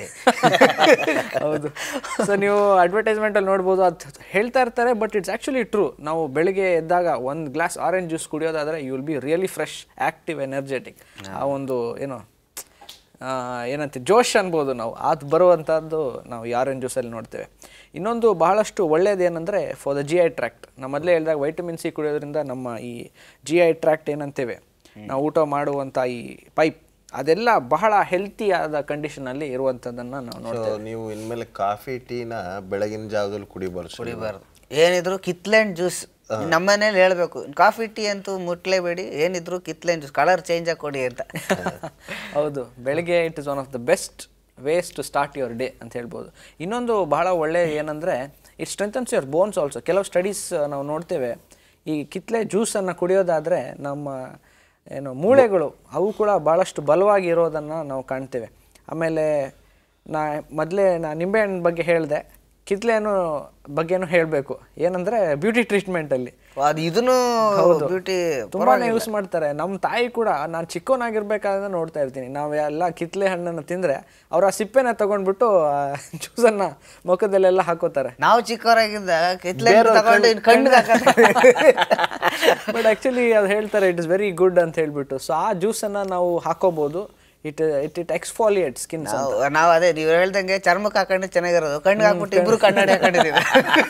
ಹೌದು ಸೊ ನೀವು ಅಡ್ವರ್ಟೈಸ್ಮೆಂಟ್ ಅಲ್ಲಿ ನೋಡ್ಬೋದು ಅದು ಹೇಳ್ತಾ ಇರ್ತಾರೆ ಬಟ್ ಇಟ್ಸ್ ಆಕ್ಚುಲಿ ಟ್ರೂ ನಾವು ಬೆಳಿಗ್ಗೆ ಎದ್ದಾಗ ಒಂದು ಗ್ಲಾಸ್ ಆರೆಂಜ್ ಜ್ಯೂಸ್ ಕುಡಿಯೋದಾದ್ರೆ you will be really fresh active energetic ಆ ಒಂದು ಏನು ಆ, ಏನಂತ ಜೋಶ್ ಅನ್ಬೋದು ನಾವು ಅದು ಬರುವಂಥದ್ದು ನಾವು ಈ ಆರೆಂಜ್ ಜ್ಯೂಸಲ್ಲಿ ನೋಡ್ತೇವೆ ಇನ್ನೊಂದು ಬಹಳಷ್ಟು ಒಳ್ಳೆಯದು ಏನಂದರೆ for the G I tract ನಮ್ಮ ಮೊದಲೇ ಹೇಳಿದಾಗ ವೈಟಮಿನ್ ಸಿ ಕುಡಿಯೋದ್ರಿಂದ ನಮ್ಮ ಈ ಜಿ ಐ ಟ್ರ್ಯಾಕ್ಟ್ ಏನಂತೇವೆ ನಾವು ಊಟ ಮಾಡುವಂಥ ಈ ಪೈಪ್ ಅದೆಲ್ಲ ಬಹಳ ಹೆಲ್ತಿ ಆದ ಕಂಡೀಷನಲ್ಲಿ ಇರುವಂಥದ್ದನ್ನು ನಾವು ನೋಡ್ತೇವೆ ಸೊ ನೀವು ಇನ್ಮೇಲೆ ಕಾಫಿ ಟೀನ ಬೆಳಗಿನ ಜಾವದಲ್ಲಿ ಕುಡಿಬಾರ್ದು ಕುಡಿಬಾರ್ದು ಏನಿದ್ರು ಕಿತ್ಲೆಂಡ್ ಜ್ಯೂಸ್ ನಮ್ಮನೇಲಿ ಹೇಳ್ಬೇಕು ಕಾಫಿ ಟೀ ಅಂತೂ ಮುಟ್ಲೇಬೇಡಿ ಏನಿದ್ರು ಕಿತ್ಲೆಂಡ್ ಜ್ಯೂಸ್ ಕಲರ್ ಚೇಂಜ್ ಆಗಿ ಕೊಡಿ ಅಂತ ಹೌದು ಬೆಳಗ್ಗೆ it is one of the best ways to start your day ಅಂತ ಹೇಳ್ಬೋದು ಇನ್ನೊಂದು ಬಹಳ ಒಳ್ಳೆ ಏನಂದರೆ it strengthens your bones also ಕೆಲವು ಸ್ಟಡೀಸ್ ನಾವು ನೋಡ್ತೇವೆ ಈ ಕಿತ್ಲೆ ಜ್ಯೂಸನ್ನು ಕುಡಿಯೋದಾದರೆ ನಮ್ಮ ಏನು ಮೂಳೆಗಳು ಅವು ಕೂಡ ಭಾಳಷ್ಟು ಬಲವಾಗಿ ಇರೋದನ್ನು ನಾವು ಕಾಣ್ತೇವೆ ಆಮೇಲೆ ನಾ ಮೊದಲೇ ನಾ ನಿಂಬೆಹಣ್ಣು ಬಗ್ಗೆ ಹೇಳಿದೆ ಕಿತ್ಲೆಯನ್ನು ಬಗ್ಗೆನೂ ಹೇಳಬೇಕು ಏನಂದರೆ ಬ್ಯೂಟಿ ಟ್ರೀಟ್ಮೆಂಟಲ್ಲಿ ಅದು ಇದನ್ನು ಬ್ಯೂಟಿ ತುಂಬಾನೇ ಯೂಸ್ ಮಾಡ್ತಾರೆ ನಮ್ಮ ತಾಯಿ ಕೂಡ ನಾನು ಚಿಕ್ಕವನಾಗಿರ್ಬೇಕಾದ್ರೆ ನೋಡ್ತಾ ಇರ್ತೀನಿ ನಾವು ಎಲ್ಲ ಕಿತ್ಲೆ ಹಣ್ಣನ್ನು ತಿಂದ್ರೆ ಅವ್ರು ಆ ಸಿಪ್ಪೆನ ತಗೊಂಡ್ಬಿಟ್ಟು ಜ್ಯೂಸನ್ನ ಮುಖದಲ್ಲೆಲ್ಲ ಹಾಕೋತಾರೆ ನಾವು ಚಿಕ್ಕವರಾಗಿದ್ದ ಕಿತ್ಲೆಂಡ್ ತಗೊಂಡು ಇನ್ ಕಣ್ಣಿಗೆ ಬಟ್ ಆಕ್ಚುಲಿ ಅದು ಹೇಳ್ತಾರೆ ಇಟ್ ಇಸ್ ವೆರಿ ಗುಡ್ ಅಂತ ಹೇಳ್ಬಿಟ್ಟು ಸೊ ಆ ಜ್ಯೂಸನ್ನ ನಾವು ಹಾಕೋಬಹುದು it it it exfoliate skins ನಾವು ನಾವು ಅದೇ ನೀವು ಹೇಳ್ದಂಗೆ ಚರ್ಮಕ್ಕೆ ಹಾಕೊಂಡ್ರೆ ಚೆನ್ನಾಗಿರೋದು ಕಣ್ಣಿಗೆ ಹಾಕ್ಬಿಟ್ಟು ಇಬ್ರು ಕನ್ನಡಿ ಹಾಕೊಂಡಿದ್ದೀವಿ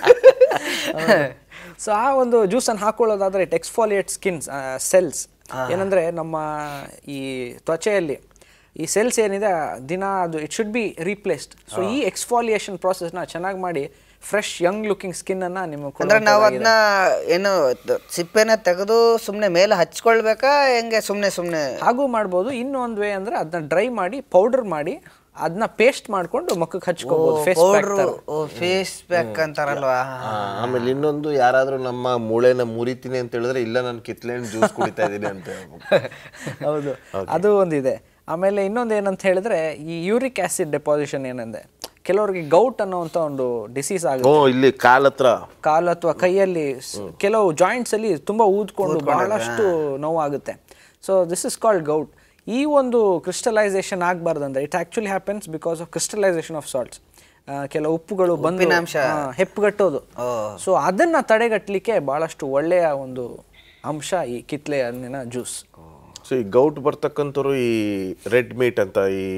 ಸೊ ಆ ಒಂದು ಜ್ಯೂಸನ್ನು ಹಾಕೊಳ್ಳೋದಾದ್ರೆ ಇಟ್ ಎಕ್ಸ್ಫಾಲಿಯೇಟ್ ಸ್ಕಿನ್ಸ್ ಸೆಲ್ಸ್ ಏನಂದ್ರೆ ನಮ್ಮ ಈ ತ್ವಚೆಯಲ್ಲಿ ಈ ಸೆಲ್ಸ್ ಏನಿದೆ ದಿನ ಅದು it should be replaced so ಈ ಎಕ್ಸ್ಫಾಲಿಯೇಷನ್ ನ ಚೆನ್ನಾಗಿ ಮಾಡಿ ಫ್ರೆಶ್ ಯಂಗ್ ಲುಕಿಂಗ್ ಸ್ಕಿನ್ ಅನ್ನ ನಿಮಗೆ ಅಂದ್ರೆ ನಾವು ಅದನ್ನ ಏನು ದ- ಸಿಪ್ಪೆನ ತೆಗೆದು ಸುಮ್ನೆ ಮೇಲೆ ಹಚ್ಕೊಳ್ಬೇಕಾ ಹೆಂಗೆ ಸುಮ್ನೆ ಸುಮ್ನೆ ಹಾಗೂ ಮಾಡ್ಬೋದು ಇನ್ನೊಂದು ವೇ ಅಂದ್ರೆ ಅದನ್ನ ಡ್ರೈ ಮಾಡಿ ಪೌಡರ್ ಮಾಡಿ ಅದನ್ನ ಪೇಸ್ಟ್ ಮಾಡ್ಕೊಂಡು ಮುಖಕ್ಕೆ ಹಚ್ಕೋಬಹುದು ಫೇಸ್ ಪೌಡ್ರು ಫೇಸ್ ಪ್ಯಾಕ್ ಅಂತಾರಲ್ವಾ ಆ, ಆಮೇಲೆ ಇನ್ನೊಂದು ಯಾರಾದ್ರೂ ನಮ್ಮ ಮೂಳೆನ ಮುರಿತೀನಿ ಅಂತ ಹೇಳಿದ್ರೆ ಇಲ್ಲ ನಾನು ಕಿತ್ಲೆಹಣ್ಣು ಜ್ಯೂಸ್ ಕುಡಿತಾ ಇದ್ದೀನಿ ಅಂತ ಹೇಳ್ಬೇಕು ಹೌದು ಅದು ಒಂದಿದೆ ಆಮೇಲೆ ಇನ್ನೊಂದು ಏನಂತ ಹೇಳಿದ್ರೆ ಈ ಯೂರಿಕ್ ಆಸಿಡ್ ಡೆಪಾಸಿಷನ್ ಏನಂದ್ರೆ ಕೆಲವರಿಗೆ ಗೌಟ್ ಅನ್ನೋಂಥ ಒಂದು ಡಿಸೀಸ್ ಆಗುತ್ತೆ ಓ ಇಲ್ಲಿ ಕಾಲ್ ಹತ್ರ ಕಾಲು ಅಥವಾ ಕೈಯಲ್ಲಿ ಸ್- ಕೆಲವು ಜಾಯಿಂಟ್ಸ್ ಅಲ್ಲಿ ತುಂಬಾ ಊದ್ಕೊಂಡು ಬಹಳಷ್ಟು ನೋವಾಗುತ್ತೆ so this is called gout ಈ ಒಂದು ಕ್ರಿಸ್ಟಲೈಸೇಷನ್ ಆಗಬಾರ್ದಂದ್ರೆ it actually happens because of crystallisation of salts ಕೆಲವು ಉಪ್ಪುಗಳು ಬಂದು ಉಪ್ಪಿನಾಂಶ. ಆ, ಹೆಪ್ಪುಗಟ್ಟೋದು ಓ. ಸೊ ಅದನ್ನ ತಡೆಗಟ್ಟಲಿಕ್ಕೆ ಬಹಳಷ್ಟು ಒಳ್ಳೆಯ ಒಂದು ಅಂಶ ಈ ಕಿತ್ಲೆ ಹಣ್ಣಿನ ಜ್ಯೂಸ್ ಸೊ ಈ ಗೌಟ್ ಬರ್ತಕ್ಕಂಥವ್ರು ಈ ರೆಡ್ ಮೀಟ್ ಅಂತ ಈ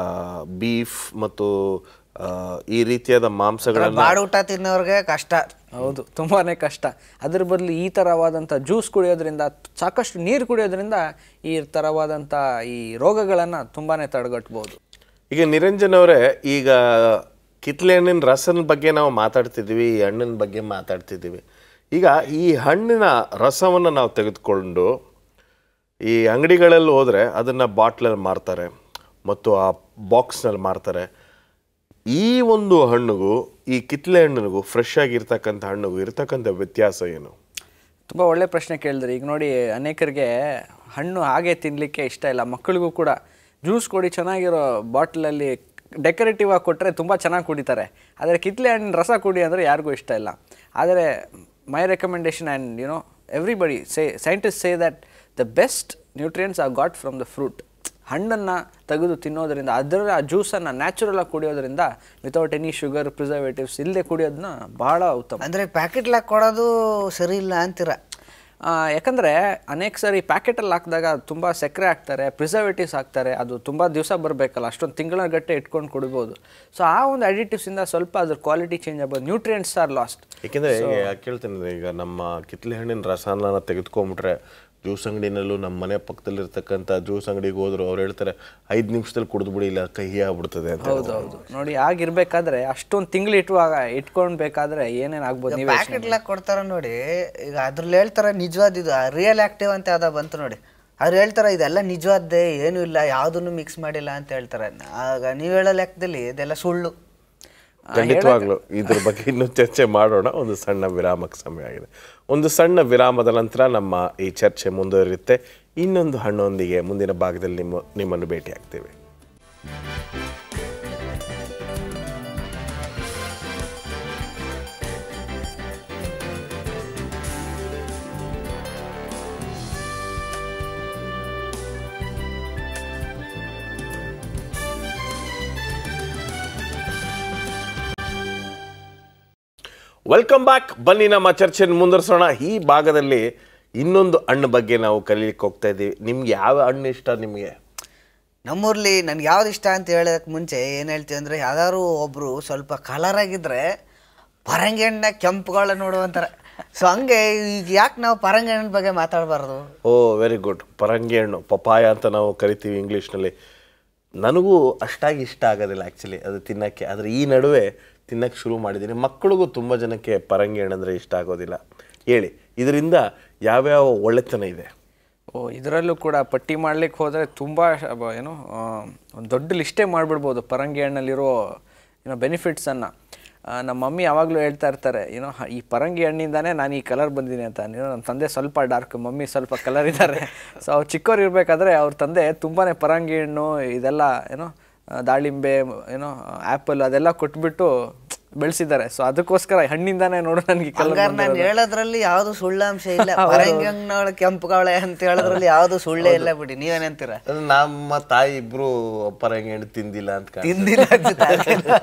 ಬೀಫ್ ಮತ್ತು ಆ, ಈ ರೀತಿಯಾದ ಮಾಂಸಗಳನ್ನ ಬಾಡ ಊಟ ತಿನ್ನೋರ್ಗೆ ಕಷ್ಟ ಹೌದು ತುಂಬಾನೇ ಕಷ್ಟ ಅದ್ರ ಬದಲು ಈ ಥರವಾದಂಥ ಜ್ಯೂಸ್ ಕುಡಿಯೋದ್ರಿಂದ ಸಾಕಷ್ಟು ನೀರು ಕುಡಿಯೋದ್ರಿಂದ ಈ ಥರವಾದಂಥ ಈ ರೋಗಗಳನ್ನು ತುಂಬಾನೇ ತಡೆಗಟ್ಬೋದು ಈಗ ನಿರಂಜನ್ ಅವರೇ ಈಗ ಕಿತ್ಲೆ ಹಣ್ಣಿನ ರಸನ ಬಗ್ಗೆ ನಾವು ಮಾತಾಡ್ತಿದ್ದೀವಿ ಈ ಹಣ್ಣಿನ ಬಗ್ಗೆ ಮಾತಾಡ್ತಿದ್ದೀವಿ ಈಗ ಈ ಹಣ್ಣಿನ ರಸವನ್ನು ನಾವು ತೆಗೆದುಕೊಂಡು ಈ ಅಂಗಡಿಗಳಲ್ಲಿ ಹೋದರೆ ಅದನ್ನು ಬಾಟ್ಲಲ್ಲಿ ಮಾರ್ತಾರೆ ಮತ್ತು ಆ ಬಾಕ್ಸ್ನಲ್ಲಿ ಮಾರ್ತಾರೆ ಈ ಒಂದು ಹಣ್ಣಿಗೂ ಈ ಕಿತ್ಲೆ ಹಣ್ಣಿಗೂ ಫ್ರೆಶ್ ಆಗಿರ್ತಕ್ಕಂಥ ಹಣ್ಣಿಗೂ ಇರ್ತಕ್ಕಂಥ ವ್ಯತ್ಯಾಸ ಏನು ತುಂಬ ಒಳ್ಳೆ ಪ್ರಶ್ನೆ ಕೇಳಿದ್ರಿ ಈಗ ನೋಡಿ ಅನೇಕರಿಗೆ ಹಣ್ಣು ಹಾಗೆ ತಿನ್ನಲಿಕ್ಕೆ ಇಷ್ಟ ಇಲ್ಲ ಮಕ್ಕಳಿಗೂ ಕೂಡ ಜ್ಯೂಸ್ ಕೊಡಿ ಚೆನ್ನಾಗಿರೋ ಬಾಟ್ಲಲ್ಲಿ ಡೆಕೋರೇಟಿವ್ ಆಗಿ ಕೊಟ್ಟರೆ ತುಂಬ ಚೆನ್ನಾಗಿ ಕುಡಿತಾರೆ ಆದರೆ ಕಿತ್ಲೆ ಹಣ್ಣಿನ ರಸ ಕುಡಿ ಅಂದರೆ ಯಾರಿಗೂ ಇಷ್ಟ ಇಲ್ಲ ಆದರೆ my recommendation and you know everybody say scientist say that the best nutrients are got from the fruit ಹಣ್ಣನ್ನು ತೆಗೆದು ತಿನ್ನೋದ್ರಿಂದ ಅದರ ಆ ಜ್ಯೂಸನ್ನು ನ್ಯಾಚುರಲಾಗಿ ಕುಡಿಯೋದ್ರಿಂದ ವಿತೌಟ್ ಎನಿ ಶುಗರ್ ಪ್ರಿಸರ್ವೇಟಿವ್ಸ್ ಇಲ್ಲದೆ ಕುಡಿಯೋದನ್ನ ಬಹಳ ಉತ್ತಮ ಅಂದರೆ ಪ್ಯಾಕೆಟ್ಲಾಗಿ ಕೊಡೋದು ಸರಿ ಇಲ್ಲ ಅಂತೀರ ಆ, ಯಾಕಂದ್ರೆ ಅನೇಕ ಸಾರಿ ಪ್ಯಾಕೆಟಲ್ಲಿ ಹಾಕಿದಾಗ ತುಂಬ ಸಕ್ಕರೆ ಹಾಕ್ತಾರೆ ಪ್ರಿಸರ್ವೇಟಿವ್ಸ್ ಹಾಕ್ತಾರೆ ಅದು ತುಂಬ ದಿವಸ ಬರಬೇಕಲ್ಲ ಅಷ್ಟೊಂದು ತಿಂಗಳ ಗಟ್ಟೆ ಇಟ್ಕೊಂಡು ಕುಡಿಬೋದು ಸೊ ಆ ಒಂದು ಅಡಿಟಿವ್ಸಿಂದ ಸ್ವಲ್ಪ ಅದ್ರ ಕ್ವಾಲಿಟಿ ಚೇಂಜ್ ಆಗ್ಬೋದು ನ್ಯೂಟ್ರಿಯೆಂಟ್ಸ್ ಆರ್ ಲಾಸ್ಟ್ ಏಕೆಂದರೆ ಕೇಳ್ತೇನೆ ಈಗ ನಮ್ಮ ಕಿತ್ಲೆ ಹಣ್ಣಿನ ರಸನ ತೆಗೆದುಕೊಂಬಿಟ್ರೆ ಜ್ಯೂಸ್ ಅಂಗಡಿನಲ್ಲೂ ನಮ್ಮ ಮನೆ ಪಕ್ಕದಲ್ಲಿರ್ತಕ್ಕಂಥ ಜ್ಯೂಸ್ ಅಂಗಡಿಗೆ ಹೋದ್ರು ಅವ್ರು ಹೇಳ್ತಾರೆ ಐದು ನಿಮಿಷದಲ್ಲಿ ಕುಡಿದ್ಬಿಡಿ ಇಲ್ಲ ಕಹಿ ಆಗ್ಬಿಡ್ತದೆ ಅಂತ ಹೌದು ಹೌದು ನೋಡಿ ಆಗಿರ್ಬೇಕಾದ್ರೆ ಅಷ್ಟೊಂದು ತಿಂಗಳು ಇಟ್ಟುವಾಗ ಇಟ್ಕೊಳ್ಬೇಕಾದ್ರೆ ಏನೇನು ಆಗ್ಬೋದು ನೀವೇ ಪ್ಯಾಕೆಟ್ಲಾಗಿ ಕೊಡ್ತಾರ ನೋಡಿ ಈಗ ಅದ್ರಲ್ಲಿ ಹೇಳ್ತಾರೆ ನಿಜವಾದ ಇದು ರಿಯಲ್ ಆಕ್ಟಿವ್ ಅಂತ ಯಾವ್ದೋ ಬಂತು ನೋಡಿ ಅವ್ರು ಹೇಳ್ತಾರೆ ಇದೆಲ್ಲ ನಿಜವಾದ್ದೇ ಏನೂ ಇಲ್ಲ ಯಾವುದನ್ನು ಮಿಕ್ಸ್ ಮಾಡಿಲ್ಲ ಅಂತ ಹೇಳ್ತಾರೆ ಆಗ ನೀವು ಹೇಳೋ ಲೆಕ್ಕದಲ್ಲಿ ಇದೆಲ್ಲ ಸುಳ್ಳು ಖಂಡಿತವಾಗ್ಲು ಇದ್ರ ಬಗ್ಗೆ ಇನ್ನೂ ಚರ್ಚೆ ಮಾಡೋಣ ಒಂದು ಸಣ್ಣ ವಿರಾಮಕ್ಕೆ ಸಮಯ ಆಗಿದೆ ಒಂದು ಸಣ್ಣ ವಿರಾಮದ ನಂತರ ನಮ್ಮ ಈ ಚರ್ಚೆ ಮುಂದುವರಿಯುತ್ತೆ ಇನ್ನೊಂದು ಹಣ್ಣೊಂದಿಗೆ ಮುಂದಿನ ಭಾಗದಲ್ಲಿ ನಿಮ್ಮ ನಿಮ್ಮನ್ನು ಭೇಟಿ ಆಗ್ತೇವೆ ವೆಲ್ಕಮ್ ಬ್ಯಾಕ್ ಬನ್ನಿ ನಮ್ಮ ಚರ್ಚೆಯನ್ನು ಮುಂದುವರಿಸೋಣ ಈ ಭಾಗದಲ್ಲಿ ಇನ್ನೊಂದು ಹಣ್ಣು ಬಗ್ಗೆ ನಾವು ಕಲೀಲಿಕ್ಕೆ ಹೋಗ್ತಾ ಇದ್ದೀವಿ ನಿಮ್ಗೆ ಯಾವ ಹಣ್ಣು ಇಷ್ಟ ನಿಮಗೆ ನಮ್ಮೂರ್ಲಿ ನನ್ಗೆ ಯಾವ್ದು ಇಷ್ಟ ಅಂತ ಹೇಳೋದಕ್ಕೆ ಮುಂಚೆ ಏನು ಹೇಳ್ತೀವಿ ಅಂದರೆ ಯಾವ್ದಾದ್ರು ಒಬ್ಬರು ಸ್ವಲ್ಪ ಕಲರ್ ಆಗಿದ್ರೆ ಪರಂಗಿ ಹಣ್ಣ ಕೆಂಪುಗಳ ನೋಡುವಂತಾರೆ ಸೊ ಹಂಗೆ ಈಗ ಯಾಕೆ ನಾವು ಪರಂಗಿ ಹಣ್ಣಿನ ಬಗ್ಗೆ ಮಾತಾಡಬಾರ್ದು ಓ ವೆರಿ ಗುಡ್ ಪರಂಗಿ ಹಣ್ಣು ಪಪಾಯ ಅಂತ ನಾವು ಕರಿತೀವಿ ಇಂಗ್ಲೀಷ್ನಲ್ಲಿ ನನಗೂ ಅಷ್ಟಾಗಿ ಇಷ್ಟ ಆಗೋದಿಲ್ಲ ಆ್ಯಕ್ಚುಲಿ ಅದು ತಿನ್ನೋಕ್ಕೆ ಆದರೆ ಈ ನಡುವೆ ತಿನ್ನಕ್ಕೆ ಶುರು ಮಾಡಿದ್ದೀನಿ ಮಕ್ಕಳಿಗೂ ತುಂಬ ಜನಕ್ಕೆ ಪರಂಗಿ ಹಣ್ಣು ಅಂದರೆ ಇಷ್ಟ ಆಗೋದಿಲ್ಲ ಹೇಳಿ ಇದರಿಂದ ಯಾವ್ಯಾವ ಒಳ್ಳೆತನ ಇದೆ ಓ ಇದರಲ್ಲೂ ಕೂಡ ಪಟ್ಟಿ ಮಾಡ್ಲಿಕ್ಕೆ ಹೋದರೆ ತುಂಬ ಏನು ಆ, ಒಂದು ದೊಡ್ಡ ಲಿಸ್ಟೇ ಮಾಡಿಬಿಡ್ಬೋದು ಪರಂಗಿ ಹಣ್ಣಲ್ಲಿರೋ ಏನೋ ಬೆನಿಫಿಟ್ಸನ್ನು ನಮ್ಮ ಮಮ್ಮಿ ಯಾವಾಗಲೂ ಹೇಳ್ತಾ ಇರ್ತಾರೆ ಏನೋ ಹ- ಈ ಪರಂಗಿ ಹಣ್ಣಿಂದಾನೇ ನಾನು ಈ ಕಲರ್ ಬಂದಿದ್ದೀನಿ ಅಂತ ಏನೋ ನಮ್ಮ ತಂದೆ ಸ್ವಲ್ಪ ಡಾರ್ಕ್ ಮಮ್ಮಿ ಸ್ವಲ್ಪ ಕಲರ್ ಇದ್ದಾರೆ ಸೊ ಅವ್ರು ಚಿಕ್ಕವ್ರು ಇರಬೇಕಾದ್ರೆ ಅವ್ರ ತಂದೆ ತುಂಬಾ ಪರಂಗಿ ಹಣ್ಣು ಇದೆಲ್ಲ ಏನೋ ಆ, ದಾಳಿಂಬೆ ಏನೋ ಆ್ಯಪಲ್ ಅದೆಲ್ಲ ಕೊಟ್ಬಿಟ್ಟು ಬೆಳೆಸಿದ್ದಾರೆ ಸೊ ಅದಕ್ಕೋಸ್ಕರ ಹಣ್ಣಿಂದಾನೇ ನೋಡು ನನಗೆ ಕಲರ್ ಹಂಗಾರೆ ನಾನು ಹೇಳೋದ್ರಲ್ಲಿ ಯಾವುದು ಸುಳ್ಳಾಂಶ ಇಲ್ಲ ಪರಂಗಿ ಹಣ್ಣು ಕೆಂಪುಗಾವಳೆ ಅಂತ ಹೇಳೋದ್ರಲ್ಲಿ ಯಾವುದು ಸುಳ್ಳೇ ಇಲ್ಲ ಬಿಡಿ ನೀವೇನಂತೀರ ಅದು ನಮ್ಮ ತಾಯಿ ಇಬ್ರು ಪರಂಗಿ ಹಣ್ಣು ತಿಂದಿಲ್ಲ ಅಂತ ಕಾಣುತ್ತೆ. ತಿಂದಿಲ್ಲ ಅನ್ಸುತ್ತೆ ಅದಕ್ಕೆ.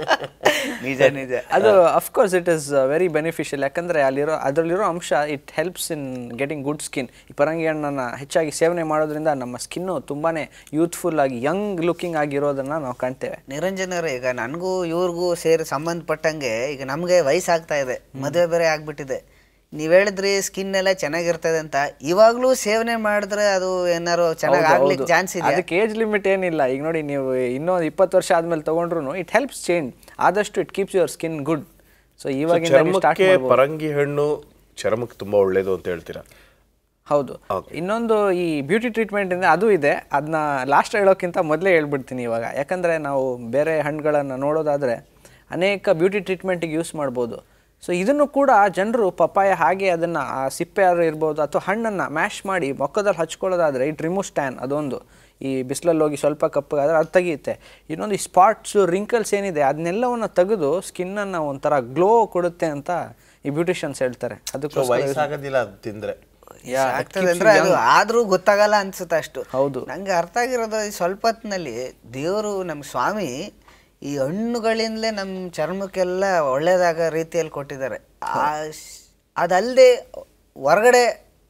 ನಿಜ ನಿಜ ಅದು of course it is very beneficial ಯಾಕಂದರೆ ಅಲ್ಲಿರೋ ಅದರಲ್ಲಿರೋ ಅಂಶ it helps in getting good skin ಈ ಪರಂಗಿ ಹಣ್ಣನ್ನು ಹೆಚ್ಚಾಗಿ ಸೇವನೆ ಮಾಡೋದ್ರಿಂದ ನಮ್ಮ ಸ್ಕಿನ್ನು ತುಂಬಾ ಯೂತ್ಫುಲ್ ಆಗಿ ಯಂಗ್ ಲುಕಿಂಗ್ ಆಗಿರೋದನ್ನು ನಾವು ಕಾಣ್ತೇವೆ ನಿರಂಜನವ್ರೆ ಈಗ ನನಗೂ ಇವ್ರಿಗೂ ಸೇರಿ ಸಂಬಂಧಪಟ್ಟಂಗೆ ಈಗ ನಮಗೆ ವಯಸ್ಸಾಗ್ತಾ ಇದೆ ಮದುವೆ ಬೇರೆ ಆಗ್ಬಿಟ್ಟಿದೆ ನೀವ್ ಹೇಳಿದ್ರಿ ಸ್ಕಿನ್ ಎಲ್ಲ ಚೆನ್ನಾಗಿರ್ತದೆ ಅಂತ ಇವಾಗ್ಲೂ ಸೇವನೆ ಮಾಡಿದ್ರೆ ಅದು ಏನಾರು ಚೆನ್ನಾಗಿ ಆಗ್ಲಿಕ್ಕೆ ಚಾನ್ಸ್ ಇದೆ ಅದಕ್ಕೆ ಏಜ್ ಲಿಮಿಟ್ ಏನಿಲ್ಲ ಈಗ ನೋಡಿ ನೀವು ಇನ್ನೊಂದು ಇಪ್ಪತ್ತು ವರ್ಷ ಆದ್ಮೇಲೆ ತಗೊಂಡ್ರು ಇಟ್ ಹೆಲ್ಪ್ಸ್ ಚೇಂಜ್ ಆದಷ್ಟು it keeps your skin good so ಇವಾಗಿಂದ ಸ್ಟಾರ್ಟ್ ಚರ್ಮಕ್ಕೆ ಪರಂಗಿ ಹಣ್ಣು ಚರ್ಮಕ್ಕೆ ತುಂಬಾ ಒಳ್ಳೇದು ಅಂತ ಹೇಳ್ತೀರಾ ಹೌದು ಇನ್ನೊಂದು ಈ ಬ್ಯೂಟಿ ಟ್ರೀಟ್ಮೆಂಟ್ ಇಂದ ಅದು ಇದೆ ಅದನ್ನ ಲಾಸ್ಟ್ ಹೇಳೋಕ್ಕಿಂತ ಮೊದಲೇ ಹೇಳ್ಬಿಡ್ತೀನಿ ಇವಾಗ ಯಾಕಂದರೆ ನಾವು ಬೇರೆ ಹಣ್ಣುಗಳನ್ನು ನೋಡೋದಾದರೆ ಅನೇಕ ಬ್ಯೂಟಿ ಟ್ರೀಟ್ಮೆಂಟಿಗೆ ಯೂಸ್ ಮಾಡ್ಬೋದು ಸೊ ಇದನ್ನು ಕೂಡ ಜನರು ಪಪ್ಪಾಯ ಹಾಗೆ ಅದನ್ನು ಆ ಸಿಪ್ಪೆ ಯಾರು ಇರ್ಬೋದು ಅಥವಾ ಹಣ್ಣನ್ನು ಮ್ಯಾಶ್ ಮಾಡಿ ಮೊಕ್ಕದಲ್ಲಿ ಹಚ್ಕೊಳ್ಳೋದಾದರೆ ಇಟ್ ರಿಮೂವ್ ಟ್ಯಾನ್ ಅದೊಂದು ಈ ಬಿಸಿಲಲ್ಲಿ ಹೋಗಿ ಸ್ವಲ್ಪ ಕಪ್ಪಗಾದ್ರೆ ಅದು ತೆಗೆಯುತ್ತೆ ಇನ್ನೊಂದು ಈ ಸ್ಪಾಟ್ಸು ರಿಂಕಲ್ಸ್ ಏನಿದೆ ಅದನ್ನೆಲ್ಲವನ್ನು ತೆಗೆದು ಸ್ಕಿನ್ನನ್ನು ಒಂಥರ ಗ್ಲೋ ಕೊಡುತ್ತೆ ಅಂತ ಈ ಬ್ಯೂಟಿಷಿಯನ್ಸ್ ಹೇಳ್ತಾರೆ ಸೊ ಅದಕ್ಕೋಸ್ಕರ ವಯಸ್ಸಾಗೋದಿಲ್ಲ ಅದು ತಿಂದ್ರೆ Yeah, it ಆಗ್ತದೆ keeps ಅಂದ್ರೆ you ಅದು young. ಆದ್ರೂ ಗೊತ್ತಾಗಲ್ಲ ಅನ್ಸುತ್ತೆ ಅಷ್ಟು ಹೌದು. ನಂಗೆ ಅರ್ಥ ಆಗಿರೋದು ಈ ಸ್ವಲ್ಪ ಹೊತ್ತಿನಲ್ಲಿ ದೇವರು ನಮ್ಮ ಸ್ವಾಮಿ ಈ ಹಣ್ಣುಗಳಿಂದಲೇ ನಮ್ಮ ಚರ್ಮಕ್ಕೆಲ್ಲ ಒಳ್ಳೇದಾಗ ರೀತಿಯಲ್ಲಿ ಕೊಟ್ಟಿದ್ದಾರೆ ಆ ಶ್- ಅದಲ್ಲದೆ ಹೊರಗಡೆ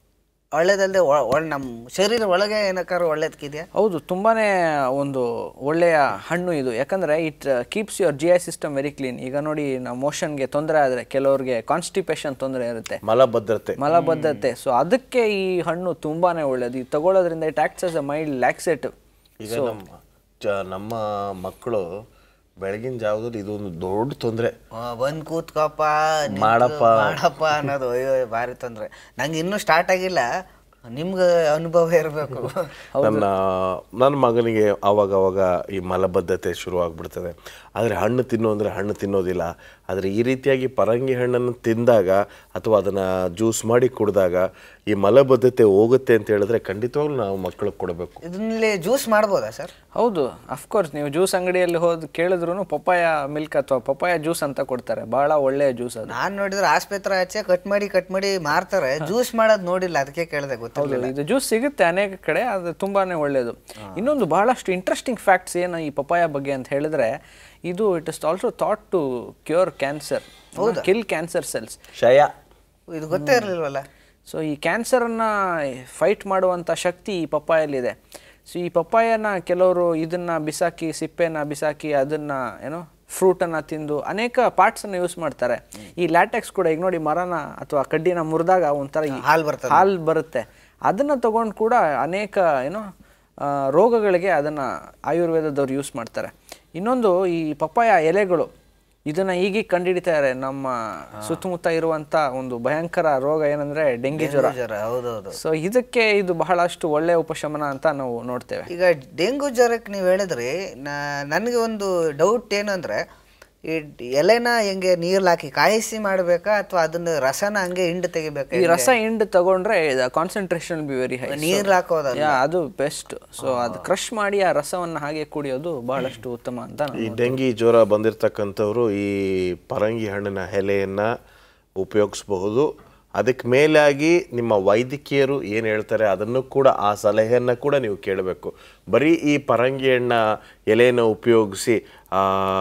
ಒಳ್ಳೇದಲ್ಲದೆ ನಮ್ಮ ಶರೀರ ಒಳಗೆ ಏನಕ್ಕಾರು ಒಳ್ಳೇದಕ್ಕಿದೆಯಾ ಹೌದು ತುಂಬಾನೇ ಒಂದು ಒಳ್ಳೆಯ ಹಣ್ಣು ಇದು ಯಾಕಂದ್ರೆ it keeps your G I system very clean ಈಗ ನೋಡಿ ನಾವು ಮೋಷನ್ಗೆ ತೊಂದರೆ ಆದರೆ ಕೆಲವ್ರಿಗೆ ಕಾನ್ಸ್ಟಿಪೇಷನ್ ತೊಂದರೆ ಇರುತ್ತೆ ಮಲಬದ್ಧತೆ ಮಲಬದ್ಧತೆ ಸೊ ಅದಕ್ಕೆ ಈ ಹಣ್ಣು ತುಂಬಾನೇ ಒಳ್ಳೇದು ಇದು ತಗೊಳ್ಳೋದ್ರಿಂದ it acts as a mild laxative ಈಗ ನಮ್ಮ ಚ- ನಮ್ಮ ಮಕ್ಕಳು ಬೆಳಗಿನ ಜಾವದಲ್ಲಿ ಇದೊಂದು ದೊಡ್ಡ ತೊಂದರೆ ಆ, ಬಂದ್ ಕೂತ್ಕಪ್ಪ ನಿಂತ್ಕೊ, ಮಾಡಪ್ಪ. ಮಾಡಪ್ಪ ಅನ್ನೋದು ಅಯ್ಯೋ ಭಾರಿ ತೊಂದ್ರೆ ನಂಗೆ ಇನ್ನೂ ಸ್ಟಾರ್ಟ್ ಆಗಿಲ್ಲ ನಿಮ್ಗೆ ಅನುಭವ ಇರಬೇಕು ನನ್ನ ನನ್ನ ಮಗನಿಗೆ ಅವಾಗ ಅವಾಗ ಈ ಮಲಬದ್ಧತೆ ಶುರು ಆಗ್ಬಿಡ್ತದೆ ಆದರೆ ಹಣ್ಣು ತಿನ್ನು ಅಂದರೆ ಹಣ್ಣು ತಿನ್ನೋದಿಲ್ಲ ಆದರೆ ಈ ರೀತಿಯಾಗಿ ಪರಂಗಿ ಹಣ್ಣನ್ನು ತಿಂದಾಗ ಅಥವಾ ಅದನ್ನು ಜ್ಯೂಸ್ ಮಾಡಿ ಕುಡಿದಾಗ ಈ ಮಲಬದ್ಧತೆ ಹೋಗುತ್ತೆ ಅಂತ ಹೇಳಿದ್ರೆ ಖಂಡಿತವಾಗ್ಲೂ ನಾವು ಮಕ್ಕಳಿಗೆ ಕೊಡಬೇಕು ಇದನ್ನಲ್ಲಿ ಜ್ಯೂಸ್ ಮಾಡ್ಬೋದಾ ಸರ್ ಹೌದು ಅಫ್ಕೋರ್ಸ್ ನೀವು ಜ್ಯೂಸ್ ಅಂಗಡಿಯಲ್ಲಿ ಹೋದ್ ಕೇಳಿದ್ರು ಪಪ್ಪಾಯ ಮಿಲ್ಕ್ ಅಥವಾ ಪಪ್ಪಾಯ ಜ್ಯೂಸ್ ಅಂತ ಕೊಡ್ತಾರೆ ಬಹಳ ಒಳ್ಳೆಯ ಜ್ಯೂಸ್ ಅದು ನಾನ್ ನೋಡಿದ್ರೆ ಆಸ್ಪತ್ರೆ ಆಚೆ ಕಟ್ ಮಾಡಿ ಕಟ್ ಮಾಡಿ ಮಾರ್ತಾರೆ ಜ್ಯೂಸ್ ಮಾಡೋದು ನೋಡಿಲ್ಲ ಅದಕ್ಕೆ ಕೇಳಿದೆ ಗೊತ್ತಿಲ್ಲ ಹೌದು ಇದು ಜ್ಯೂಸ್ ಸಿಗುತ್ತೆ ಅನೇಕ ಕಡೆ ಅದು ತುಂಬಾನೇ ಒಳ್ಳೆಯದು ಇನ್ನೊಂದು ಬಹಳಷ್ಟು ಇಂಟ್ರೆಸ್ಟಿಂಗ್ ಫ್ಯಾಕ್ಟ್ಸ್ ಏನು ಈ ಪಪಾಯ ಬಗ್ಗೆ ಅಂತ ಹೇಳಿದ್ರೆ ಇದು it is also thought to cure cancer kill cancer cells ಶಯ ಇದು ಗೊತ್ತೇ ಇರಲಿಲ್ವಲ್ಲ ಸೊ ಈ ಕ್ಯಾನ್ಸರನ್ನು ಫೈಟ್ ಮಾಡುವಂಥ ಶಕ್ತಿ ಈ ಪಪ್ಪಾಯಲ್ಲಿದೆ ಸೊ ಈ ಪಪ್ಪಾಯನ ಕೆಲವರು ಇದನ್ನು ಬಿಸಾಕಿ ಸಿಪ್ಪೆನ ಬಿಸಾಕಿ ಅದನ್ನು ಏನೋ ಫ್ರೂಟನ್ನು ತಿಂದು ಅನೇಕ ಪಾರ್ಟ್ಸನ್ನು ಯೂಸ್ ಮಾಡ್ತಾರೆ ಈ ಲ್ಯಾಟೆಕ್ಸ್ ಕೂಡ ಈಗ ನೋಡಿ ಮರನ ಅಥವಾ ಕಡ್ಡಿನ ಮುರಿದಾಗ ಒಂಥರ ಈ ಹಾಲ್ ಬರ್ತದೆ. ಹಾಲು ಬರುತ್ತೆ ಅದನ್ನು ತಗೊಂಡು ಕೂಡ ಅನೇಕ ಏನೋ ಆ, ರೋಗಗಳಿಗೆ ಅದನ್ನು ಆಯುರ್ವೇದದವ್ರು ಯೂಸ್ ಮಾಡ್ತಾರೆ ಇನ್ನೊಂದು ಈ ಪಪ್ಪಾಯ ಎಲೆಗಳು ಇದನ್ನ ಈಗೀಗ ಕಂಡುಹಿಡಿತಾರೆ ನಮ್ಮ ಸುತ್ತಮುತ್ತ ಇರುವಂತ ಒಂದು ಭಯಂಕರ ರೋಗ ಏನಂದ್ರೆ ಡೆಂಗಿ ಜ್ವರ ಜ್ವರ ಹೌದೌದು ಸೊ ಇದಕ್ಕೆ ಇದು ಬಹಳಷ್ಟು ಒಳ್ಳೆಯ ಉಪಶಮನ ಅಂತ ನಾವು ನೋಡ್ತೇವೆ ಈಗ ಡೆಂಗು ಜ್ವರಕ್ಕೆ ನೀವು ಹೇಳಿದ್ರಿ ನಾ- ನನಗೆ ಒಂದು ಡೌಟ್ ಏನು ಅಂದ್ರೆ ಈ ಎಲೆನ ಹೆಂಗೆ ನೀರ್ಲ್ ಹಾಕಿ ಕಾಯಿಸಿ ಮಾಡಬೇಕಾ ಅಥವಾ ಅದನ್ನ ರಸನ ಹಂಗೆ ಹಿಂಡು ತೆಗಿಬೇಕಾ ಈ ರಸ ಹಿಂಡು ತಗೊಂಡ್ರೆ ಕಾನ್ಸಂಟ್ರೇಷನ್ ಬಿ ವೆರಿ ಹೈ ನೀರ್ಲ್ ಹಾಕೋದಲ್ಲ ಯಾ ಅದು ಬೆಸ್ಟ್ ಸೊ ಅದು ಕ್ರಶ್ ಮಾಡಿ ಆ ರಸವನ್ನು ಹಾಗೆ ಕುಡಿಯೋದು ಬಹಳಷ್ಟು ಉತ್ತಮ ಅಂತ ನಾನು ಈ ಡೆಂಗಿ ಜ್ವರ ಬಂದಿರತಕ್ಕಂಥವ್ರು ಈ ಪರಂಗಿ ಹಣ್ಣಿನ ಎಲೆಯನ್ನ ಉಪಯೋಗಿಸಬಹುದು ಅದಕ್ಕೆ ಮೇಲಾಗಿ ನಿಮ್ಮ ವೈದ್ಯಕೀಯರು ಏನು ಹೇಳ್ತಾರೆ ಅದನ್ನು ಕೂಡ ಆ ಸಲಹೆಯನ್ನು ಕೂಡ ನೀವು ಕೇಳಬೇಕು ಬರೀ ಈ ಪರಂಗಿ ಹಣ್ಣ ಎಲೆಯನ್ನು ಉಪಯೋಗಿಸಿ ಆ,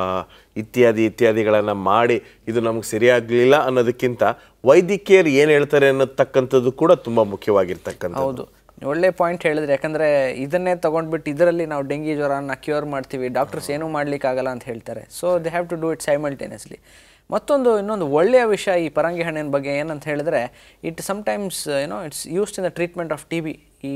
ಇತ್ಯಾದಿ ಇತ್ಯಾದಿಗಳನ್ನು ಮಾಡಿ ಇದು ನಮ್ಗೆ ಸರಿಯಾಗಲಿಲ್ಲ ಅನ್ನೋದಕ್ಕಿಂತ ವೈದ್ಯಕೀಯರು ಏನು ಹೇಳ್ತಾರೆ ಅನ್ನೋತಕ್ಕಂಥದ್ದು ಕೂಡ ತುಂಬ ಮುಖ್ಯವಾಗಿರ್ತಕ್ಕಂಥದ್ದು ಹೌದು ಒಳ್ಳೆ ಪಾಯಿಂಟ್ ಹೇಳಿದ್ರೆ ಯಾಕಂದ್ರೆ ಇದನ್ನೇ ತಗೊಂಡ್ಬಿಟ್ಟು ಇದರಲ್ಲಿ ನಾವು ಡೆಂಗಿ ಜ್ವರನ ಕ್ಯೂರ್ ಮಾಡ್ತೀವಿ ಡಾಕ್ಟರ್ಸ್ ಏನೂ ಮಾಡ್ಲಿಕ್ಕಾಗಲ್ಲ ಅಂತ ಹೇಳ್ತಾರೆ so they have to do it simultaneously ಮತ್ತೊಂದು ಇನ್ನೊಂದು ಒಳ್ಳೆಯ ವಿಷಯ ಈ ಪರಂಗಿ ಹಣ್ಣಿನ ಬಗ್ಗೆ ಏನಂತ ಹೇಳಿದ್ರೆ ಇಟ್ ಸಮ್ಟೈಮ್ಸ್ ಏನೋ it's used in the treatment of T B ಈ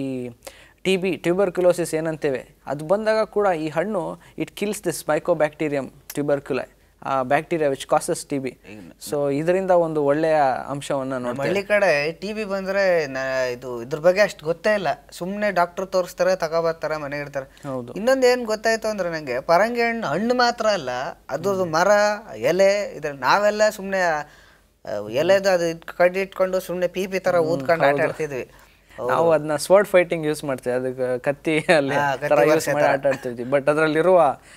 ಟಿ ಬಿ ಟ್ಯೂಬರ್ಕ್ಯುಲೋಸಿಸ್ ಏನಂತೇವೆ ಅದು ಬಂದಾಗ ಕೂಡ ಈ ಹಣ್ಣು it kills this mycobacterium tuberculi ಆ bacteria which causes T B so ಇದರಿಂದ ಒಂದು ಒಳ್ಳೆಯ ಅಂಶವನ್ನು ನೋಡ್ತೀವಿ ಹಳ್ಳಿ ಕಡೆ ಟಿ ಬಿ ಬಂದ್ರೆ ನಾ- ಇದು ಇದ್ರ ಬಗ್ಗೆ ಅಷ್ಟು ಗೊತ್ತೇ ಇಲ್ಲ ಸುಮ್ಮನೆ ಡಾಕ್ಟರ್ ತೋರಿಸ್ತಾರೆ ತಗೋಬರ್ತಾರೆ ಮನೆಗೆ ಇಡ್ತಾರೆ ಹೌದು. ಇನ್ನೊಂದು ಏನ್ ಗೊತ್ತಾಯ್ತು ಅಂದ್ರೆ ನಂಗೆ ಪರಂಗಿ ಹಣ್ಣು ಹಣ್ಣು ಮಾತ್ರ ಅಲ್ಲ ಅದ್ರದ್ದು ಮರ ಎಲೆ ಇದ್ರ ನಾವೆಲ್ಲ ಸುಮ್ಮನೆ ಎಲೆದು ಅದು ಇಟ್ ಕಡ್ಡಿ ಇಟ್ಕೊಂಡು ಸುಮ್ಮನೆ ಪೀಪಿ ತರ ಊದ್ಕೊಂಡು ಆಟ ಆಡ್ತಿದ್ವಿ ನಾವು ಅದನ್ನ ಸ್ವರ್ಡ್ ಫೈಟಿಂಗ್ ಯೂಸ್ ಮಾಡ್ತೇವೆ ಅದಕ್ಕೆ ಕತ್ತಿ ಅಲ್ಲಿ ಹಾ, ತರ ಕತ್ತಿ ಯೂಸ್ ಬರ್ಸೆ ಮಾಡಿ ತರ. ಆಟ ಆಡ್ತಿರ್ತೀವಿ ಬಟ್ ಅದರಲ್ಲಿರುವ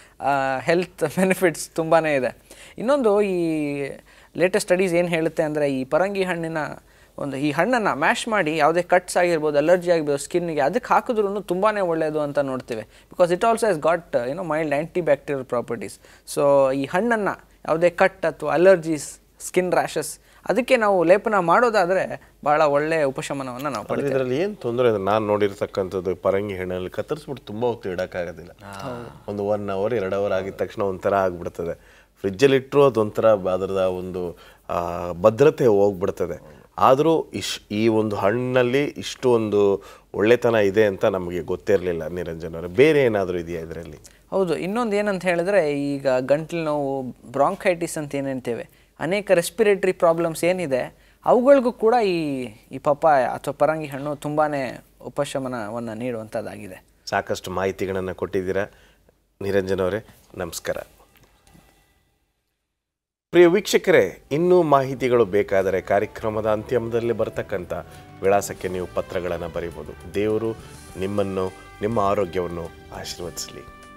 ಹೆಲ್ತ್ ಬೆನಿಫಿಟ್ಸ್ ತುಂಬಾನೇ ಇದೆ ಇನ್ನೊಂದು ಈ ಲೇಟೆಸ್ಟ್ ಸ್ಟಡೀಸ್ ಏನು ಹೇಳುತ್ತೆ ಅಂದರೆ ಈ ಪರಂಗಿ ಹಣ್ಣಿನ ಒಂದು ಈ ಹಣ್ಣನ್ನು ಮ್ಯಾಶ್ ಮಾಡಿ ಯಾವುದೇ ಕಟ್ಸ್ ಆಗಿರ್ಬೋದು ಅಲರ್ಜಿ ಆಗಿರ್ಬೋದು ಸ್ಕಿನ್ಗೆ ಅದಕ್ಕೆ ಹಾಕಿದ್ರೂ ತುಂಬಾ ಒಳ್ಳೆಯದು ಅಂತ ನೋಡ್ತೇವೆ because it also has got you know mild anti bacterial properties so ಈ ಹಣ್ಣನ್ನು ಯಾವುದೇ ಕಟ್ ಅಥವಾ ಅಲರ್ಜೀಸ್ ಸ್ಕಿನ್ ರ್ಯಾಷಸ್ ಅದಕ್ಕೆ ನಾವು ಲೇಪನ ಮಾಡೋದಾದರೆ ಬಹಳ ಒಳ್ಳೆಯ ಉಪಶಮನವನ್ನು ನಾವು ಪಡಿತೀವಿ ಇದರಲ್ಲಿ ಏನು ತೊಂದರೆ ಅಂದ್ರೆ ನಾನು ನೋಡಿರ್ತಕ್ಕಂಥದ್ದು ಪರಂಗಿ ಹಣ್ಣಲ್ಲಿ ಕತ್ತರಿಸ್ಬಿಟ್ಟು ತುಂಬ ಹೊತ್ತು ಇಡೋಕ್ಕಾಗೋದಿಲ್ಲ ಒಂದು ಒನ್ ಅವರ್ ಎರಡು ಅವರ್ ಆಗಿದ ತಕ್ಷಣ ಒಂಥರ ಆಗ್ಬಿಡ್ತದೆ ಫ್ರಿಜ್ಜಲ್ಲಿ ಇಟ್ಟರು ಅದೊಂಥರ ಅದರದ ಒಂದು ಆ, ಭದ್ರತೆ ಹೋಗ್ಬಿಡ್ತದೆ ಆದರೂ ಇಶ್ ಈ ಒಂದು ಹಣ್ಣಲ್ಲಿ ಇಷ್ಟು ಒಂದು ಒಳ್ಳೆತನ ಇದೆ ಅಂತ ನಮಗೆ ಗೊತ್ತಿರಲಿಲ್ಲ ನಿರಂಜನ್ ಅವರೇ ಬೇರೆ ಏನಾದರೂ ಇದೆಯಾ ಇದರಲ್ಲಿ ಹೌದು ಇನ್ನೊಂದು ಏನಂತ ಹೇಳಿದ್ರೆ ಈಗ ಗಂಟ್ಲು ನೋವು ಬ್ರಾಂಕೈಟಿಸ್ ಅಂತ ಏನಂತೇವೆ ಅನೇಕ ರೆಸ್ಪಿರೇಟರಿ ಪ್ರಾಬ್ಲಮ್ಸ್ ಏನಿದೆ ಅವುಗಳಿಗೂ ಕೂಡ ಈ ಈ ಪಪ್ಪಾಯ ಅಥವಾ ಪರಂಗಿ ಹಣ್ಣು ತುಂಬಾ ಉಪಶಮನವನ್ನು ನೀಡುವಂಥದ್ದಾಗಿದೆ ಸಾಕಷ್ಟು ಮಾಹಿತಿಗಳನ್ನು ಕೊಟ್ಟಿದ್ದೀರಾ ನಿರಂಜನ್ ಅವರೇ ನಮಸ್ಕಾರ ಪ್ರಿಯ ವೀಕ್ಷಕರೇ ಇನ್ನೂ ಮಾಹಿತಿಗಳು ಬೇಕಾದರೆ ಕಾರ್ಯಕ್ರಮದ ಅಂತ್ಯದಲ್ಲಿ ಬರ್ತಕ್ಕಂಥ ವಿಳಾಸಕ್ಕೆ ನೀವು ಪತ್ರಗಳನ್ನು ಬರೀಬೋದು ದೇವರು ನಿಮ್ಮನ್ನು ನಿಮ್ಮ ಆರೋಗ್ಯವನ್ನು ಆಶೀರ್ವದಿಸಲಿ